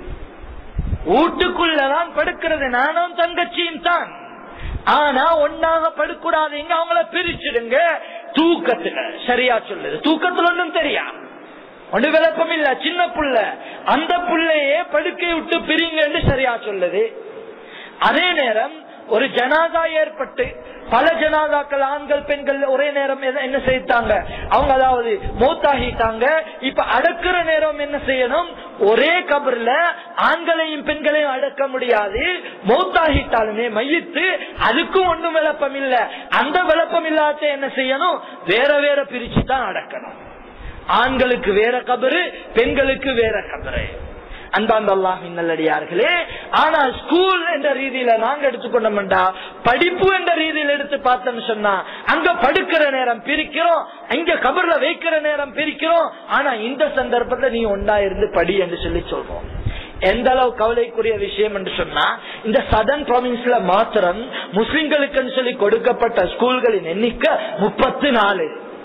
வீட்டுக்குள்ளதான் படுக்கிறது நானும் தங்கச்சியும் தான் ஆனா ஒன்னாக படுக்கூடாதீங்க அவங்கள பிரிச்சிடுங்க தூக்கத்துல சரியா சொல்லுது தூக்கத்துல ஒன்றும் தெரியா ஒண்ணு விளப்பம் இல்ல சின்ன புள்ள அந்த புள்ளையே படுக்கை விட்டு பிரிங்கன்னு சரியா சொல்லுது அதே நேரம் ஒரு ஜனாதா ஏற்பட்டு பல ஜனாதாக்கள் ஆண்கள் பெண்கள் ஒரே நேரம் எத- என்ன செய்தாங்க அவங்க அதாவது மூத்தாகிட்டாங்க இப்ப அடக்குற நேரம் என்ன செய்யணும் ஒரே கபர்ல ஆண்களையும் பெண்களையும் அடக்க முடியாது மூத்தாகிட்டாலுமே மையித்து அதுக்கும் ஒண்ணும் விளப்பம் இல்ல அந்த விளப்பம் இல்லாத என்ன செய்யணும் வேற வேற பிரிச்சு தான் அடக்கணும் ஆண்களுக்கு வேற கபரு பெண்களுக்கு வேற கபரு அன்பாந்த அல்லாஹின் நல்லடியார்களே ஆனா ஸ்கூல் என்ற ரீதியில நாங்க எடுத்துக்கொண்டோம்டா படிப்பு என்ற ரீதியில் எடுத்து பார்த்தோம்னு சொன்னா அங்க படுக்கிற நேரம் பிரிக்கிறோம் இங்க கபர்ல வைக்கிற நேரம் பிரிக்கிறோம் ஆனா இந்த சந்தர்ப்பத்துல நீ ஒன்னா இருந்து படி என்று சொல்லி சொல்றோம் எந்த அளவு கவலைக்குரிய விஷயம் என்று சொன்னா இந்த சதன் ப்ராவின்ஸ்ல மாத்திரம் முஸ்லிம்களுக்கு சொல்லி கொடுக்கப்பட்ட ஸ்கூல்களின் எண்ணிக்கை முப்பத்து நாலு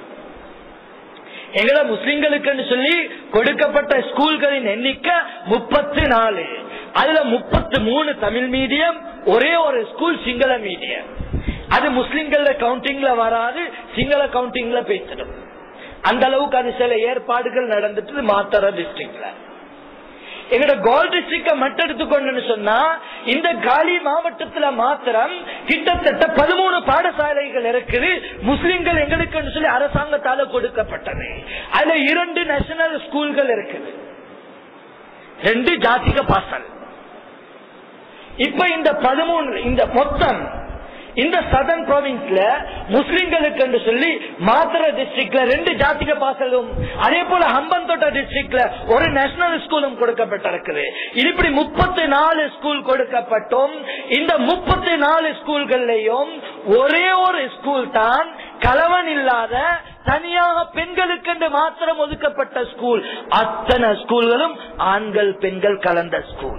எங்களை முஸ்லிம்களுக்கு சொல்லி கொடுக்கப்பட்ட ஸ்கூல்களின் எண்ணிக்கை முப்பத்தி நாலு அதுல முப்பத்து மூணு தமிழ் மீடியம் ஒரே ஒரு ஸ்கூல் சிங்கள மீடியம் அது முஸ்லிம்கள கவுண்டிங்ல வராது சிங்கள கவுண்டிங்ல பேசிடும் அந்த அளவுக்கு அது சில ஏற்பாடுகள் நடந்துட்டு மாத்தர டிஸ்ட்ரிக்ட்ல எங்கட கோல் டிஸ்ட்ரிக்ட மட்டும் எடுத்துக்கொண்டு சொன்னா இந்த காலி மாவட்டத்துல மாத்திரம் கிட்டத்தட்ட பதிமூணு பாடசாலைகள் இருக்குது முஸ்லிம்கள் எங்களுக்கு சொல்லி அரசாங்கத்தால கொடுக்கப்பட்டது அதுல இரண்டு நேஷனல் ஸ்கூல்கள் இருக்குது ரெண்டு ஜாதிக பாசல் இப்ப இந்த பதிமூணு இந்த மொத்தம் இந்த சதன் ப்ராவின்ஸ்ல முஸ்லிம்களுக்கு என்று சொல்லி மாத்திர டிஸ்ட்ரிக்ட்ல ரெண்டு ஜாத்திக பாசலும் அதே போல ஹம்பந்தோட்ட டிஸ்ட்ரிக்ட்ல ஒரு நேஷனல் ஸ்கூலும் கொடுக்கப்பட்டிருக்குது இது இப்படி முப்பத்தி நாலு ஸ்கூல் கொடுக்கப்பட்டும் இந்த முப்பத்தி நாலு ஸ்கூல்கள்லயும் ஒரே ஒரு ஸ்கூல் தான் கலவன் இல்லாத தனியாக பெண்களுக்கு என்று மாத்திரம் ஒதுக்கப்பட்ட ஸ்கூல் அத்தனை ஸ்கூல்களும் ஆண்கள் பெண்கள் கலந்த ஸ்கூல்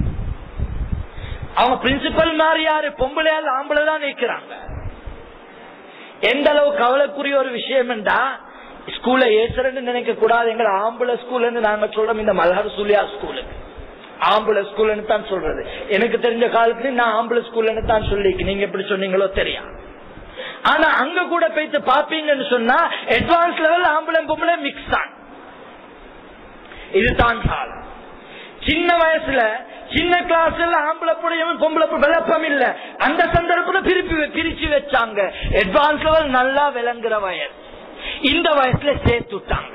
அவங்க பிரின்சிபல் மாதிரி யாரு பொம்பளையால் ஆம்பளை தான் நிற்கிறாங்க எந்த அளவு கவலைக்குரிய ஒரு விஷயம் என்றா ஸ்கூல்ல ஏசுறன்னு நினைக்க கூடாது எங்களை ஆம்பளை ஸ்கூல்னு நாங்க சொல்றோம் இந்த மலர் சுலியா ஸ்கூலுக்கு ஆம்பளை ஸ்கூல்னு தான் சொல்றது எனக்கு தெரிஞ்ச காலத்துல நான் ஆம்பளை ஸ்கூல்னு தான் சொல்லி நீங்க எப்படி சொன்னீங்களோ தெரியும் ஆனா அங்க கூட போயிட்டு பாப்பீங்கன்னு சொன்னா அட்வான்ஸ் லெவல் ஆம்பளை பொம்பளை மிக்ஸ் தான் இதுதான் காலம் சின்ன வயசுல சின்ன கிளாஸ்ல ஆம்பளை புடையவன் பொம்பளை விளப்பம் இல்ல அந்த சந்தர்ப்பத்துல பிரிப்பு பிரிச்சு வச்சாங்க அட்வான்ஸ் லெவல் நல்லா விளங்குற வயசு இந்த வயசுல சேர்த்து விட்டாங்க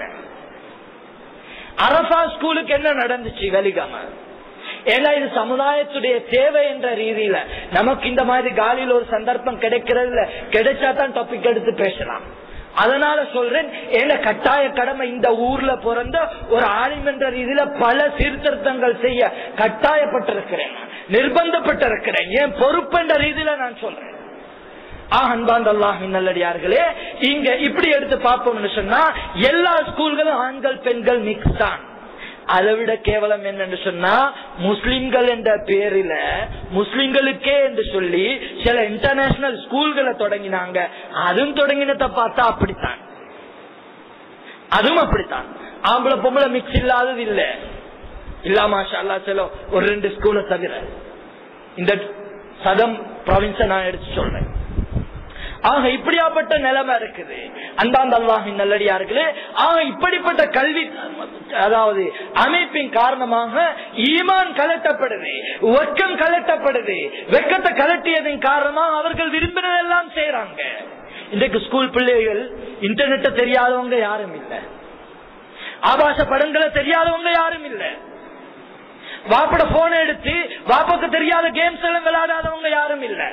அரசா ஸ்கூலுக்கு என்ன நடந்துச்சு வெளிகாம ஏன்னா இது சமுதாயத்துடைய தேவை என்ற ரீதியில நமக்கு இந்த மாதிரி காலியில் ஒரு சந்தர்ப்பம் கிடைக்கிறது கிடைச்சா தான் டாபிக் எடுத்து பேசலாம் அதனால சொல்றேன் ஏன்னா கட்டாய கடமை இந்த ஊர்ல பிறந்த ஒரு ஆலிம் என்ற ரீதியில பல சீர்திருத்தங்கள் செய்ய கட்டாயப்பட்டிருக்கிறேன் நிர்பந்தப்பட்டிருக்கிறேன் ஏன் பொறுப்பு என்ற ரீதியில நான் சொல்றேன் அன்பாந்த அல்லாஹின் நல்லடியார்களே இங்க இப்படி எடுத்து பார்ப்போம்னு சொன்னா எல்லா ஸ்கூல்களும் ஆண்கள் பெண்கள் மிக்ஸ் தான் அதை விட கேவலம் என்னன்னு சொன்னா முஸ்லிம்கள் என்ற பேரில முஸ்லிம்களுக்கே என்று சொல்லி சில இன்டர்நேஷனல் ஸ்கூல்களை தொடங்கினாங்க அதுவும் தொடங்கினத பார்த்தா அப்படித்தான் அதுவும் அப்படித்தான் ஆம்பளை பொம்பளை மிக்ஸ் இல்லாதது இல்ல இல்ல மாஷா அல்லா செலோ ஒரு ரெண்டு ஸ்கூலை தவிர இந்த சதம் ப்ராவின்ஸ நான் எடுத்து சொல்றேன் ஆக இப்படியாப்பட்ட நிலைமை இருக்குது அந்தாந்த அல்லாஹின் நல்லடியார்களே ஆக இப்படிப்பட்ட கல்வி அதாவது அமைப்பின் காரணமாக ஈமான் கலட்டப்படுது வெக்கம் கலட்டப்படுது வெக்கத்தை கலட்டியதன் காரணமாக அவர்கள் விரும்பினதெல்லாம் செய்யறாங்க இன்றைக்கு ஸ்கூல் பிள்ளைகள் இன்டர்நெட்டை தெரியாதவங்க யாரும் இல்லை ஆபாச படங்களை தெரியாதவங்க யாரும் இல்லை வாப்பட போன் எடுத்து வாப்பாக்கு தெரியாத கேம்ஸ் எல்லாம் விளையாடாதவங்க யாரும் இல்லை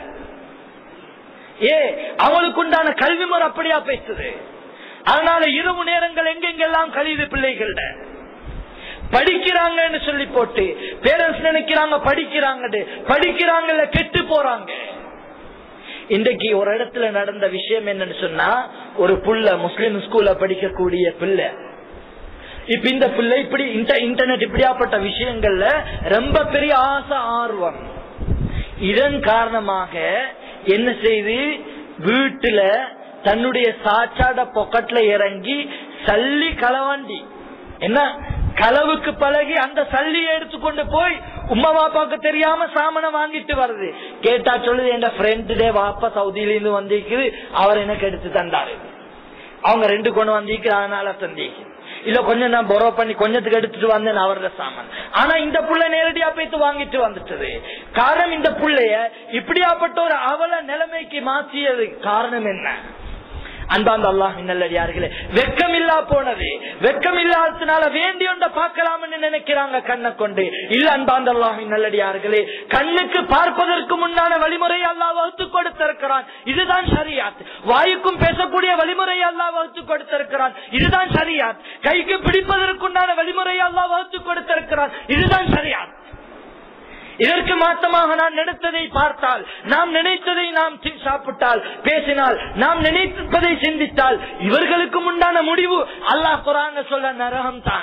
ஏ அவங்களுக்கு உண்டான கல்வி முறை அப்படியா பேசுது அதனால இரவு நேரங்கள் எங்கெங்கெல்லாம் கழிவு பிள்ளைகள் படிக்கிறாங்கன்னு சொல்லி போட்டு பேரண்ட்ஸ் நினைக்கிறாங்க படிக்கிறாங்க படிக்கிறாங்கல்ல கெட்டு போறாங்க இன்றைக்கு ஒரு இடத்துல நடந்த விஷயம் என்னன்னு சொன்னா ஒரு புள்ள முஸ்லிம் ஸ்கூல்ல படிக்கக்கூடிய பிள்ளை இப்ப இந்த பிள்ளை இப்படி இன்டர்நெட் இப்படியாப்பட்ட விஷயங்கள்ல ரொம்ப பெரிய ஆசை ஆர்வம் இதன் காரணமாக என்ன செய்து வீட்டுல தன்னுடைய சாச்சாட பொக்கெட்ல இறங்கி சல்லி களவாண்டி என்ன களவுக்கு பழகி அந்த சல்லியை எடுத்துக்கொண்டு போய் உமா பாப்பாக்கு தெரியாம சாமனை வாங்கிட்டு வருது கேட்டா சொல்லுது என் ஃப்ரெண்டு வாப்பா சவுதியில இருந்து வந்திருக்குது அவர் எனக்கு எடுத்து தந்தாரு அவங்க ரெண்டு கொண்டு வந்திருக்கு அதனால தந்திக்கு இல்ல கொஞ்சம் நான் பொரோ பண்ணி கொஞ்சத்துக்கு எடுத்துட்டு வந்தேன் அவரோட சாமான் ஆனா இந்த புள்ள நேரடியா போயிட்டு வாங்கிட்டு வந்துட்டது காரணம் இந்த புள்ளைய இப்படியாப்பட்ட ஒரு அவல நிலைமைக்கு மாற்றியது காரணம் என்ன அன்பாந்த அல்லாஹ் நல்லடியார்களே வெக்கம் இல்லா போனது வெக்கம் இல்லாததுனால வேண்டி ஒன்ற பார்க்கலாம்னு நினைக்கிறாங்க கண்ணை கொண்டு இல்ல அன்பாந்த அல்லாஹ் நல்லடியார்களே கண்ணுக்கு பார்ப்பதற்கு முன்னான வழிமுறை அல்லாஹ் வகுத்து கொடுத்திருக்கிறான் இதுதான் சரியாத் வாயுக்கும் பேசக்கூடிய வழிமுறை அல்லாஹ் வகுத்து கொடுத்திருக்கிறான் இதுதான் சரியாத் கைக்கு பிடிப்பதற்குண்டான வழிமுறை அல்லாஹ் வகுத்து கொடுத்திருக்கிறான் இதுதான் சரியாத் இதற்கு மாற்றமாக நான் நினைத்ததை பார்த்தால் நாம் நினைத்ததை நாம் சாப்பிட்டால் பேசினால் நாம் நினைப்பதை சிந்தித்தால் இவர்களுக்கு உண்டான முடிவு அல்லாஹ் குராங்க சொல்ல நரகம் தான்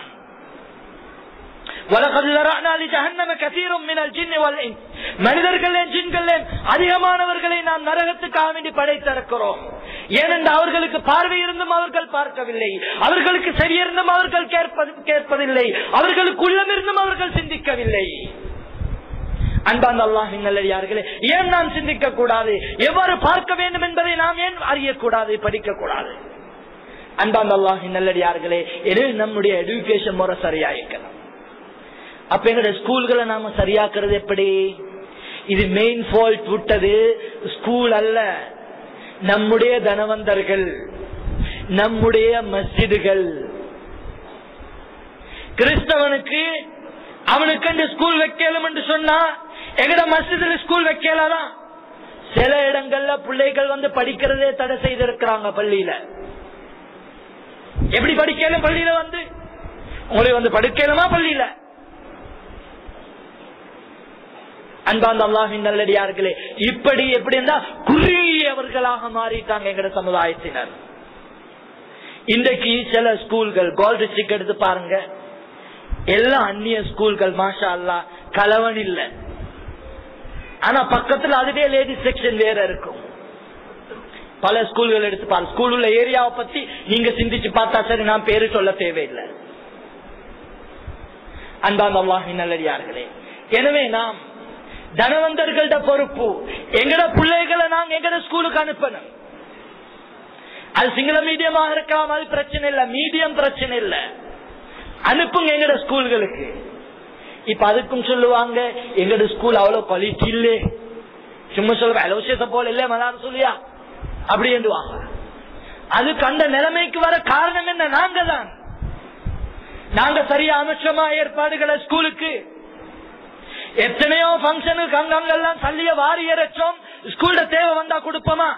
மனிதர்களே ஜின்களே அதிகமானவர்களை நாம் நரகத்துக்காக வேண்டி படைத்திருக்கிறோம் ஏனென்றால் அவர்களுக்கு பார்வை இருந்தும் அவர்கள் பார்க்கவில்லை அவர்களுக்கு செவியிருந்தும் அவர்கள் கேட்பதில்லை அவர்களுக்கு உள்ளம் இருந்தும் அவர்கள் சிந்திக்கவில்லை அன்பாந்த அல்லாஹின் நல்லடியார்களே ஏன் நாம் சிந்திக்க கூடாது எவ்வாறு பார்க்க வேண்டும் என்பதை நாம் ஏன் அறியக்கூடாது படிக்க கூடாது அன்பாந்த அல்லாஹின் நல்லடியார்களே எனவே நம்முடைய எடுகேஷன் முறை சரியா இருக்கணும் அப்ப எங்களுடைய ஸ்கூல்களை நாம சரியாக்குறது எப்படி இது மெயின் ஃபால்ட் விட்டது ஸ்கூல் அல்ல நம்முடைய தனவந்தர்கள் நம்முடைய மஸ்ஜிதுகள் கிறிஸ்தவனுக்கு அவனுக்கு ஸ்கூல் வைக்கலும் என்று சொன்னா எங்கட மஸ்ஜிதுல ஸ்கூல் வைக்கலாதான் சில இடங்கள்ல பிள்ளைகள் வந்து படிக்கிறதே தடை செய்திருக்கிறாங்க பள்ளியில எப்படி படிக்கலும் பள்ளியில வந்து உங்களுக்கு வந்து படிக்கலுமா பள்ளியில அன்பாந்த அல்லாஹின் நல்லடியார்களே இப்படி எப்படி இருந்தா குறுகியவர்களாக மாறிட்டாங்க எங்கட சமுதாயத்தினர் இன்றைக்கு சில ஸ்கூல்கள் கோல்ட் டிஸ்ட்ரிக்ட் எடுத்து பாருங்க எல்லாம் அந்நிய ஸ்கூல்கள் மாஷா அல்லா கலவன் இல்ல ஆனா பக்கத்துல அதுவே லேடிஸ் செக்ஷன் வேற இருக்கும் பல ஸ்கூல்கள் எடுத்து பாருங்க ஸ்கூல் உள்ள ஏரியாவை பத்தி நீங்க சிந்திச்சு பார்த்தா சரி நான் பேரு சொல்ல தேவையில்லை அன்பாந்த அல்லாஹின் நல்லடியார்களே எனவே நாம் தனவந்தர்கள்ட பொறுப்பு எங்கட பிள்ளைகளை நாங்க எங்கட ஸ்கூலுக்கு அனுப்பணும் அது சிங்கள மீடியமாக இருக்கலாம் அது பிரச்சனை இல்ல மீடியம் பிரச்சனை இல்ல அனுப்புங்க எங்கட ஸ்கூல்களுக்கு இப்ப அதுக்கும் சொல்லுவாங்க எங்கட ஸ்கூல் அவ்வளவு குவாலிட்டி இல்லே சும்மா சொல்ற அலோசியத்தை போல இல்ல மலான்னு சொல்லியா அப்படி என்றுவாங்க அதுக்கு அந்த நிலைமைக்கு வர காரணம் என்ன நாங்க தான் நாங்க சரியா அமைச்சமா ஏற்பாடுகளை ஸ்கூலுக்கு எத்தனையோ பங்கனுக்கு அங்கங்கெல்லாம் சல்லிய வாரி இறைச்சோம் ஸ்கூல்ல தேவை வந்தா கொடுப்போமா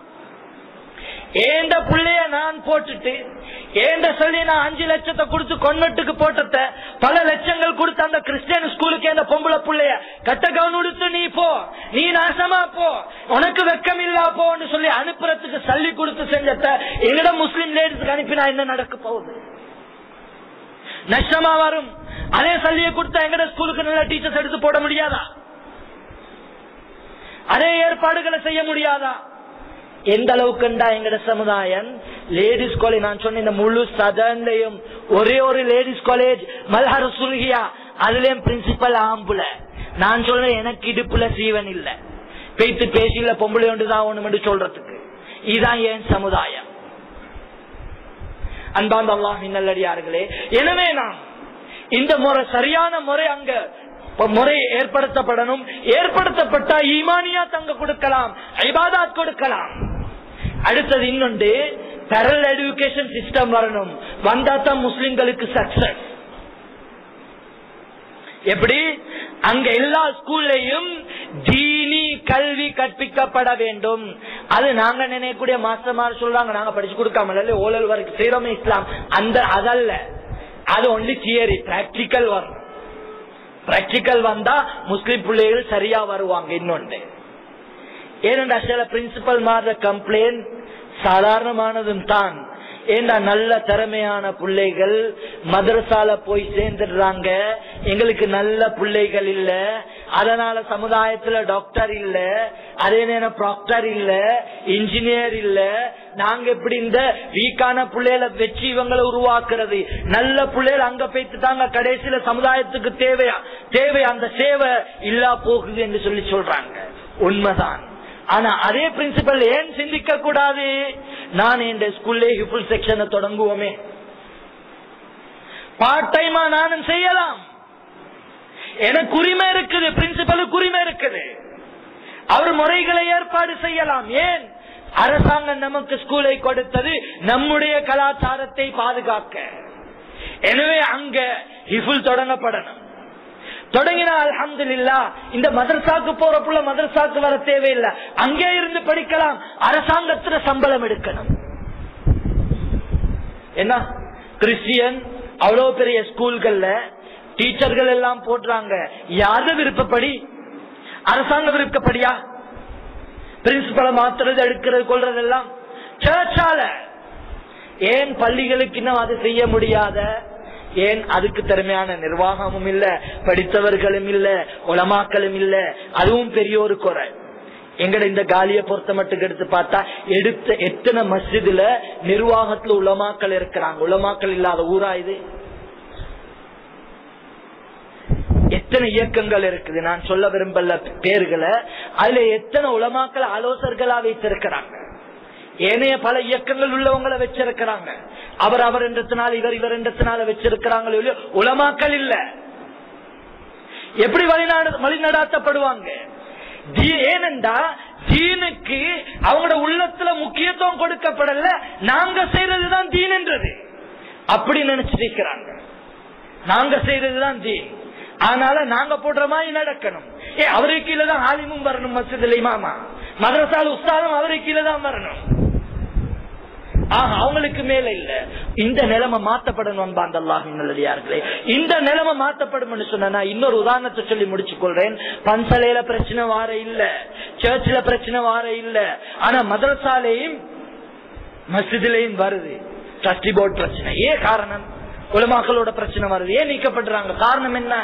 ஏண்ட புள்ளைய நான் போட்டுட்டு ஏண்ட சொல்லி நான் அஞ்சு லட்சத்தை கொடுத்து கொன்வெட்டுக்கு போட்டத பல லட்சங்கள் கொடுத்து அந்த கிறிஸ்டியன் ஸ்கூலுக்கு அந்த பொம்பளை புள்ளைய கட்ட கவனம் கொடுத்து நீ போ நீ நாசமா போ உனக்கு வெக்கம் இல்லா போன்னு சொல்லி அனுப்புறதுக்கு சல்லி கொடுத்து செஞ்சத எங்கட முஸ்லிம் லேடிஸ்க்கு அனுப்பினா என்ன நடக்க போகுது நஷ்டமா வரும் அதே சல்லியை கொடுத்தா எங்கட ஸ்கூலுக்கு நல்ல டீச்சர்ஸ் எடுத்து போட முடியாதா அதே ஏற்பாடுகளை செய்ய முடியாதா எந்த அளவுக்குண்டா எங்கட சமுதாயம் லேடிஸ் காலேஜ் நான் சொன்ன இந்த முழு சதன்லயும் ஒரே ஒரு லேடிஸ் காலேஜ் மல்ஹர் சுல்கியா அதுலயும் பிரின்சிபல் ஆம்புல நான் சொல்றேன் எனக்கு இடுப்புல சீவன் இல்ல பேத்து பேசியில பொம்பளை ஒன்றுதான் ஒண்ணு சொல்றதுக்கு இதுதான் என் சமுதாயம் அன்பாந்த அல்லாஹின் நல்லடியார்களே எனவே நாம் இந்த முறை சரியான முறை அங்க முறை ஏற்படுத்தப்படணும் ஏற்படுத்தப்பட்டா ஈமானியா தங்க கொடுக்கலாம் ஐபாதாத் கொடுக்கலாம் அடுத்தது இன்னொன்று பெரல் எடுகேஷன் சிஸ்டம் வரணும் வந்தா தான் முஸ்லிம்களுக்கு சக்சஸ் எப்படி அங்க எல்லா ஸ்கூல்லையும் தீனி கல்வி கற்பிக்கப்பட வேண்டும் அது நாங்க நினைக்கக்கூடிய மாஸ்டர்மார் சொல்றாங்க நாங்க படிச்சு கொடுக்காம ஓலல் வரைக்கும் செய்யறோமே இஸ்லாம் அந்த அதல்ல அது ஒன்லி தியரி பிராக்டிக்கல் வரும் பிராக்டிக்கல் வந்தா முஸ்லிம் பிள்ளைகள் சரியா வருவாங்க இன்னொன்று ஏனென்றா சில பிரின்சிபல் மாற கம்ப்ளைண்ட் சாதாரணமானதும் தான் ஏண்டா நல்ல திறமையான பிள்ளைகள் மதரசால போய் சேர்ந்துடுறாங்க எங்களுக்கு நல்ல பிள்ளைகள் இல்ல அதனால சமுதாயத்துல டாக்டர் இல்ல அதே நேரம் ப்ராக்டர் இல்ல இன்ஜினியர் இல்ல நாங்க எப்படி இந்த வீக்கான பிள்ளைகளை வச்சு இவங்களை உருவாக்குறது நல்ல பிள்ளைகள் அங்க போய்த்துட்டாங்க கடைசியில சமுதாயத்துக்கு தேவையா தேவை அந்த சேவை இல்லா போகுது என்று சொல்லி சொல்றாங்க உண்மைதான் ஆனா அதே பிரின்சிபல் ஏன் சிந்திக்க கூடாது நான் இந்த ஸ்கூல்லே ஹிஃபுல் செக்ஷனை தொடங்குவோமே பார்ட் டைமா நானும் செய்யலாம் எனக்கு உரிமை இருக்குது பிரின்சிபலுக்கு உரிமை இருக்குது அவர் முறைகளை ஏற்பாடு செய்யலாம் ஏன் அரசாங்கம் நமக்கு ஸ்கூலை கொடுத்தது நம்முடைய கலாச்சாரத்தை பாதுகாக்க எனவே அங்க ஹிஃபுல் தொடங்கப்படணும் தொடங்கினா அலமது இல்லா இந்த மதரசாக்கு போற புள்ள மதரசாக்கு வர தேவையில்லை அங்கே இருந்து படிக்கலாம் அரசாங்கத்துல சம்பளம் எடுக்கணும் என்ன கிறிஸ்டியன் அவ்வளவு பெரிய ஸ்கூல்கள்ல டீச்சர்கள் எல்லாம் போடுறாங்க யாரு விருப்பப்படி அரசாங்க விருப்பப்படியா பிரின்சிபலை மாத்துறது எடுக்கிறது கொள்றது எல்லாம் சர்ச்சால ஏன் பள்ளிகளுக்கு இன்னும் அது செய்ய முடியாத ஏன் அதுக்கு திறமையான நிர்வாகமும் இல்ல படித்தவர்களும் இல்ல உலமாக்களும் இல்ல அதுவும் பெரிய ஒரு குறை எங்கட இந்த காலிய பொறுத்த மட்டும் எடுத்து பார்த்தா எடுத்த எத்தனை மஸ்ஜிதுல நிர்வாகத்துல உலமாக்கள் இருக்கிறாங்க உலமாக்கள் இல்லாத ஊரா இது எத்தனை இயக்கங்கள் இருக்குது நான் சொல்ல விரும்பல பேர்களை அதுல எத்தனை உலமாக்கள் ஆலோசகர்களா வைத்திருக்கிறாங்க ஏனைய பல இயக்கங்கள் உள்ளவங்களை வச்சிருக்கிறாங்க அவர் அவர் என்றத்தினால் இவர் இவர் என்றத்தினால வச்சிருக்கிறாங்களோ இல்லையோ உலமாக்கள் இல்ல எப்படி வழிநாடு வழிநடாத்தப்படுவாங்க தீ- ஏனென்றா தீனுக்கு அவங்களோட உள்ளத்துல முக்கியத்துவம் கொடுக்கப்படல நாங்க செய்யறதுதான் தீன் என்றது அப்படி நினைச்சிட்டு இருக்கிறாங்க நாங்க செய்யறதுதான் தீன் அதனால நாங்க போடுற மாதிரி நடக்கணும் ஏ அவருக்கு கீழே தான் ஆலிமும் வரணும் மசிதில் இமாமா மதரசால் உஸ்தாதும் அவருக்கு கீழே தான் வரணும் ஆக அவங்களுக்கு மேல இல்ல இந்த நிலைமை மாத்தப்படணும் அன்பாந்த அல்லாஹின் நல்லடியார்களே இந்த நிலைமை மாத்தப்படும் சொன்னா நான் இன்னொரு உதாரணத்தை சொல்லி முடிச்சு கொள்றேன் பன்சலையில பிரச்சனை வார இல்ல சர்ச்சில் பிரச்சனை வார இல்ல ஆனா மதரசாலையும் மஸ்ஜிதிலையும் வருது ட்ரஸ்டி போர்ட் பிரச்சனை ஏன் காரணம் உலமாக்களோட பிரச்சனை வருது ஏன் நீக்கப்படுறாங்க காரணம் என்ன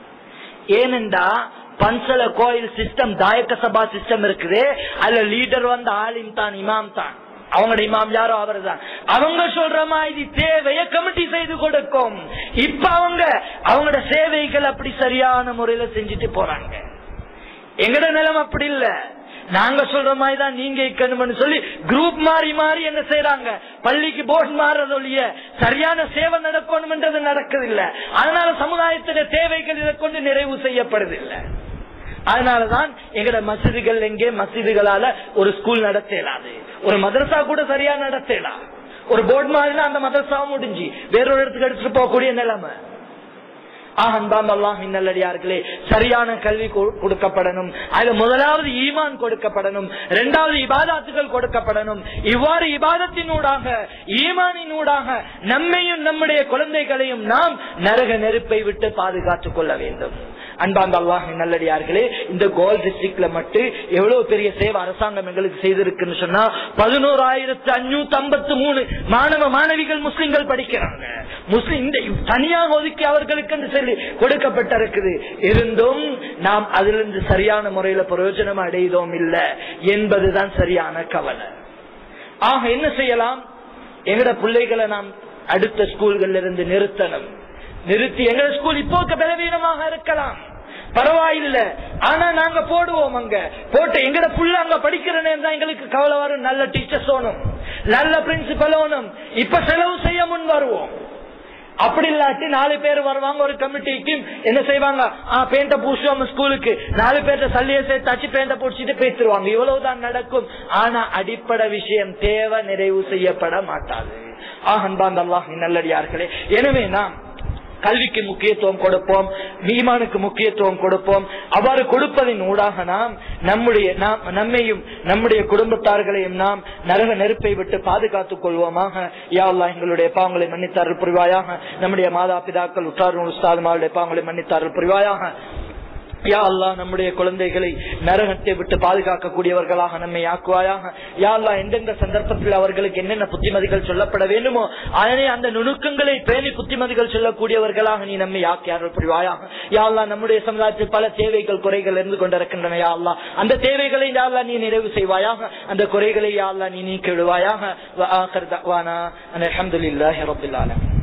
ஏனென்றா பன்சல கோயில் சிஸ்டம் தாயக்க சபா சிஸ்டம் இருக்குது அதுல லீடர் வந்து ஆலிம் தான் இமாம் தான் அவங்களோட இமாம் யாரோ அவர் தான் அவங்க சொல்ற மாதிரி தேவைய கமிட்டி செய்து கொடுக்கும் இப்ப அவங்க அவங்களோட சேவைகள் அப்படி சரியான முறையில செஞ்சுட்டு போறாங்க எங்கட நிலம் அப்படி இல்ல நாங்க சொல்ற மாதிரி தான் நீங்க இருக்கணும்னு சொல்லி குரூப் மாறி மாறி என்ன செய்யறாங்க பள்ளிக்கு போர்ட் மாறுறது ஒழிய சரியான சேவை நடக்கணும்ன்றது நடக்குது இல்ல அதனால சமுதாயத்தின தேவைகள் இதை கொண்டு நிறைவு செய்யப்படுது இல்ல அதனாலதான் எங்கட மசிதிகள் எங்கே மசிதிகளால ஒரு ஸ்கூல் நடத்தலாது ஒரு மதரசா கூட சரியா நடத்தலாம் ஒரு போர்ட் மாதிரினா அந்த மதரசாவும் முடிஞ்சு வேறொரு இடத்துக்கு எடுத்துட்டு போகக்கூடிய நிலைமை ஆஹன்பான் அல்லாஹின் நல்லடியார்களே சரியான கல்வி கொ- கொடுக்கப்படணும் அதுல முதலாவது ஈமான் கொடுக்கப்படணும் இரண்டாவது இபாதாத்துகள் கொடுக்கப்படணும் இவ்வாறு இபாதத்தினூடாக ஈமானினூடாக நம்மையும் நம்முடைய குழந்தைகளையும் நாம் நரக நெருப்பை விட்டு பாதுகாத்துக் கொள்ள வேண்டும் அன்பாந்த அல்லாஹின் நல்லடியார்களே இந்த கோல் டிஸ்ட்ரிக்ட்ல மட்டும் எவ்வளவு பெரிய சேவை அரசாங்கம் எங்களுக்கு செய்திருக்குன்னு சொன்னா பதினோராயிரத்து அஞ்சூத்தி ஐம்பத்து மூணு மாணவ மாணவிகள் முஸ்லிம்கள் படிக்கிறாங்க முஸ்லிம் இந்த தனியாக ஒதுக்கி அவர்களுக்கு என்று சொல்லி கொடுக்கப்பட்டிருக்குது இருந்தும் நாம் அதிலிருந்து சரியான முறையில பிரயோஜனம் அடைதோம் இல்ல என்பதுதான் சரியான கவலை ஆக என்ன செய்யலாம் எங்கட பிள்ளைகளை நாம் அடுத்த ஸ்கூல்கள்ல இருந்து நிறுத்தணும் நிறுத்தி எங்க ஸ்கூல் இப்போ பலவீனமாக இருக்கலாம் பரவாயில்ல ஆனா நாங்க போடுவோம் அங்க போட்டு எங்கட புள்ள அங்க படிக்கிற நேரம் தான் எங்களுக்கு கவலை வரும் நல்ல டீச்சர்ஸ் ஓணும் நல்ல பிரின்சிபல் ஓணும் இப்ப செலவு செய்ய முன் வருவோம் அப்படி இல்லாட்டி நாலு பேர் வருவாங்க ஒரு கமிட்டிக்கு என்ன செய்வாங்க ஆ பெயிண்ட பூசுவோம் ஸ்கூலுக்கு நாலு பேர்ட்ட சல்லிய சேர்த்தாச்சு பெயிண்ட பூச்சிட்டு பேசிடுவாங்க இவ்வளவுதான் நடக்கும் ஆனா அடிப்படை விஷயம் தேவை நிறைவு செய்யப்பட மாட்டாது ஆஹ் அன்பாந்த அல்லாஹ் நல்லடியார்களே எனவே நாம் கல்விக்கு முக்கியத்துவம் கொடுப்போம் ஈமானுக்கு முக்கியத்துவம் கொடுப்போம் அவ்வாறு கொடுப்பதின் ஊடாக நாம் நம்முடைய நாம் நம்மையும் நம்முடைய குடும்பத்தார்களையும் நாம் நரக நெருப்பை விட்டு பாதுகாத்துக் கொள்வோமாக யா அல்லாஹ் எங்களுடைய பாவங்களை மன்னித்தார்கள் புரிவாயாக நம்முடைய மாதா பிதாக்கள் உற்றார் உஸ்தாதுமாருடைய பாவங்களை மன்னித்தார்கள் புரிவாயாக யா அல்லாஹ் நம்முடைய குழந்தைகளை நரகத்தை விட்டு பாதுகாக்கக்கூடியவர்களாக நம்மை ஆக்குவாயாக யா அல்லாஹ் எந்தெந்த சந்தர்ப்பத்தில் அவர்களுக்கு என்னென்ன புத்திமதிகள் சொல்லப்பட வேண்டுமோ அதனை அந்த நுணுக்கங்களை பேணி புத்திமதிகள் சொல்லக்கூடியவர்களாக நீ நம்மை ஆக்கியார்கள் புரிவாயாக யா அல்லாஹ் நம்முடைய சமுதாயத்தில் பல தேவைகள் குறைகள் இருந்து கொண்டிருக்கின்றன யா அல்லாஹ் அந்த தேவைகளை யா அல்லாஹ் நீ நிறைவு செய்வாயாக அந்த குறைகளை யா அல்லாஹ் நீ நீக்கி விடுவாயாக வ ஆகிர் தஅவானா அனில் ஹம்துலில்லாஹி ரப்பில் ஆலமீன்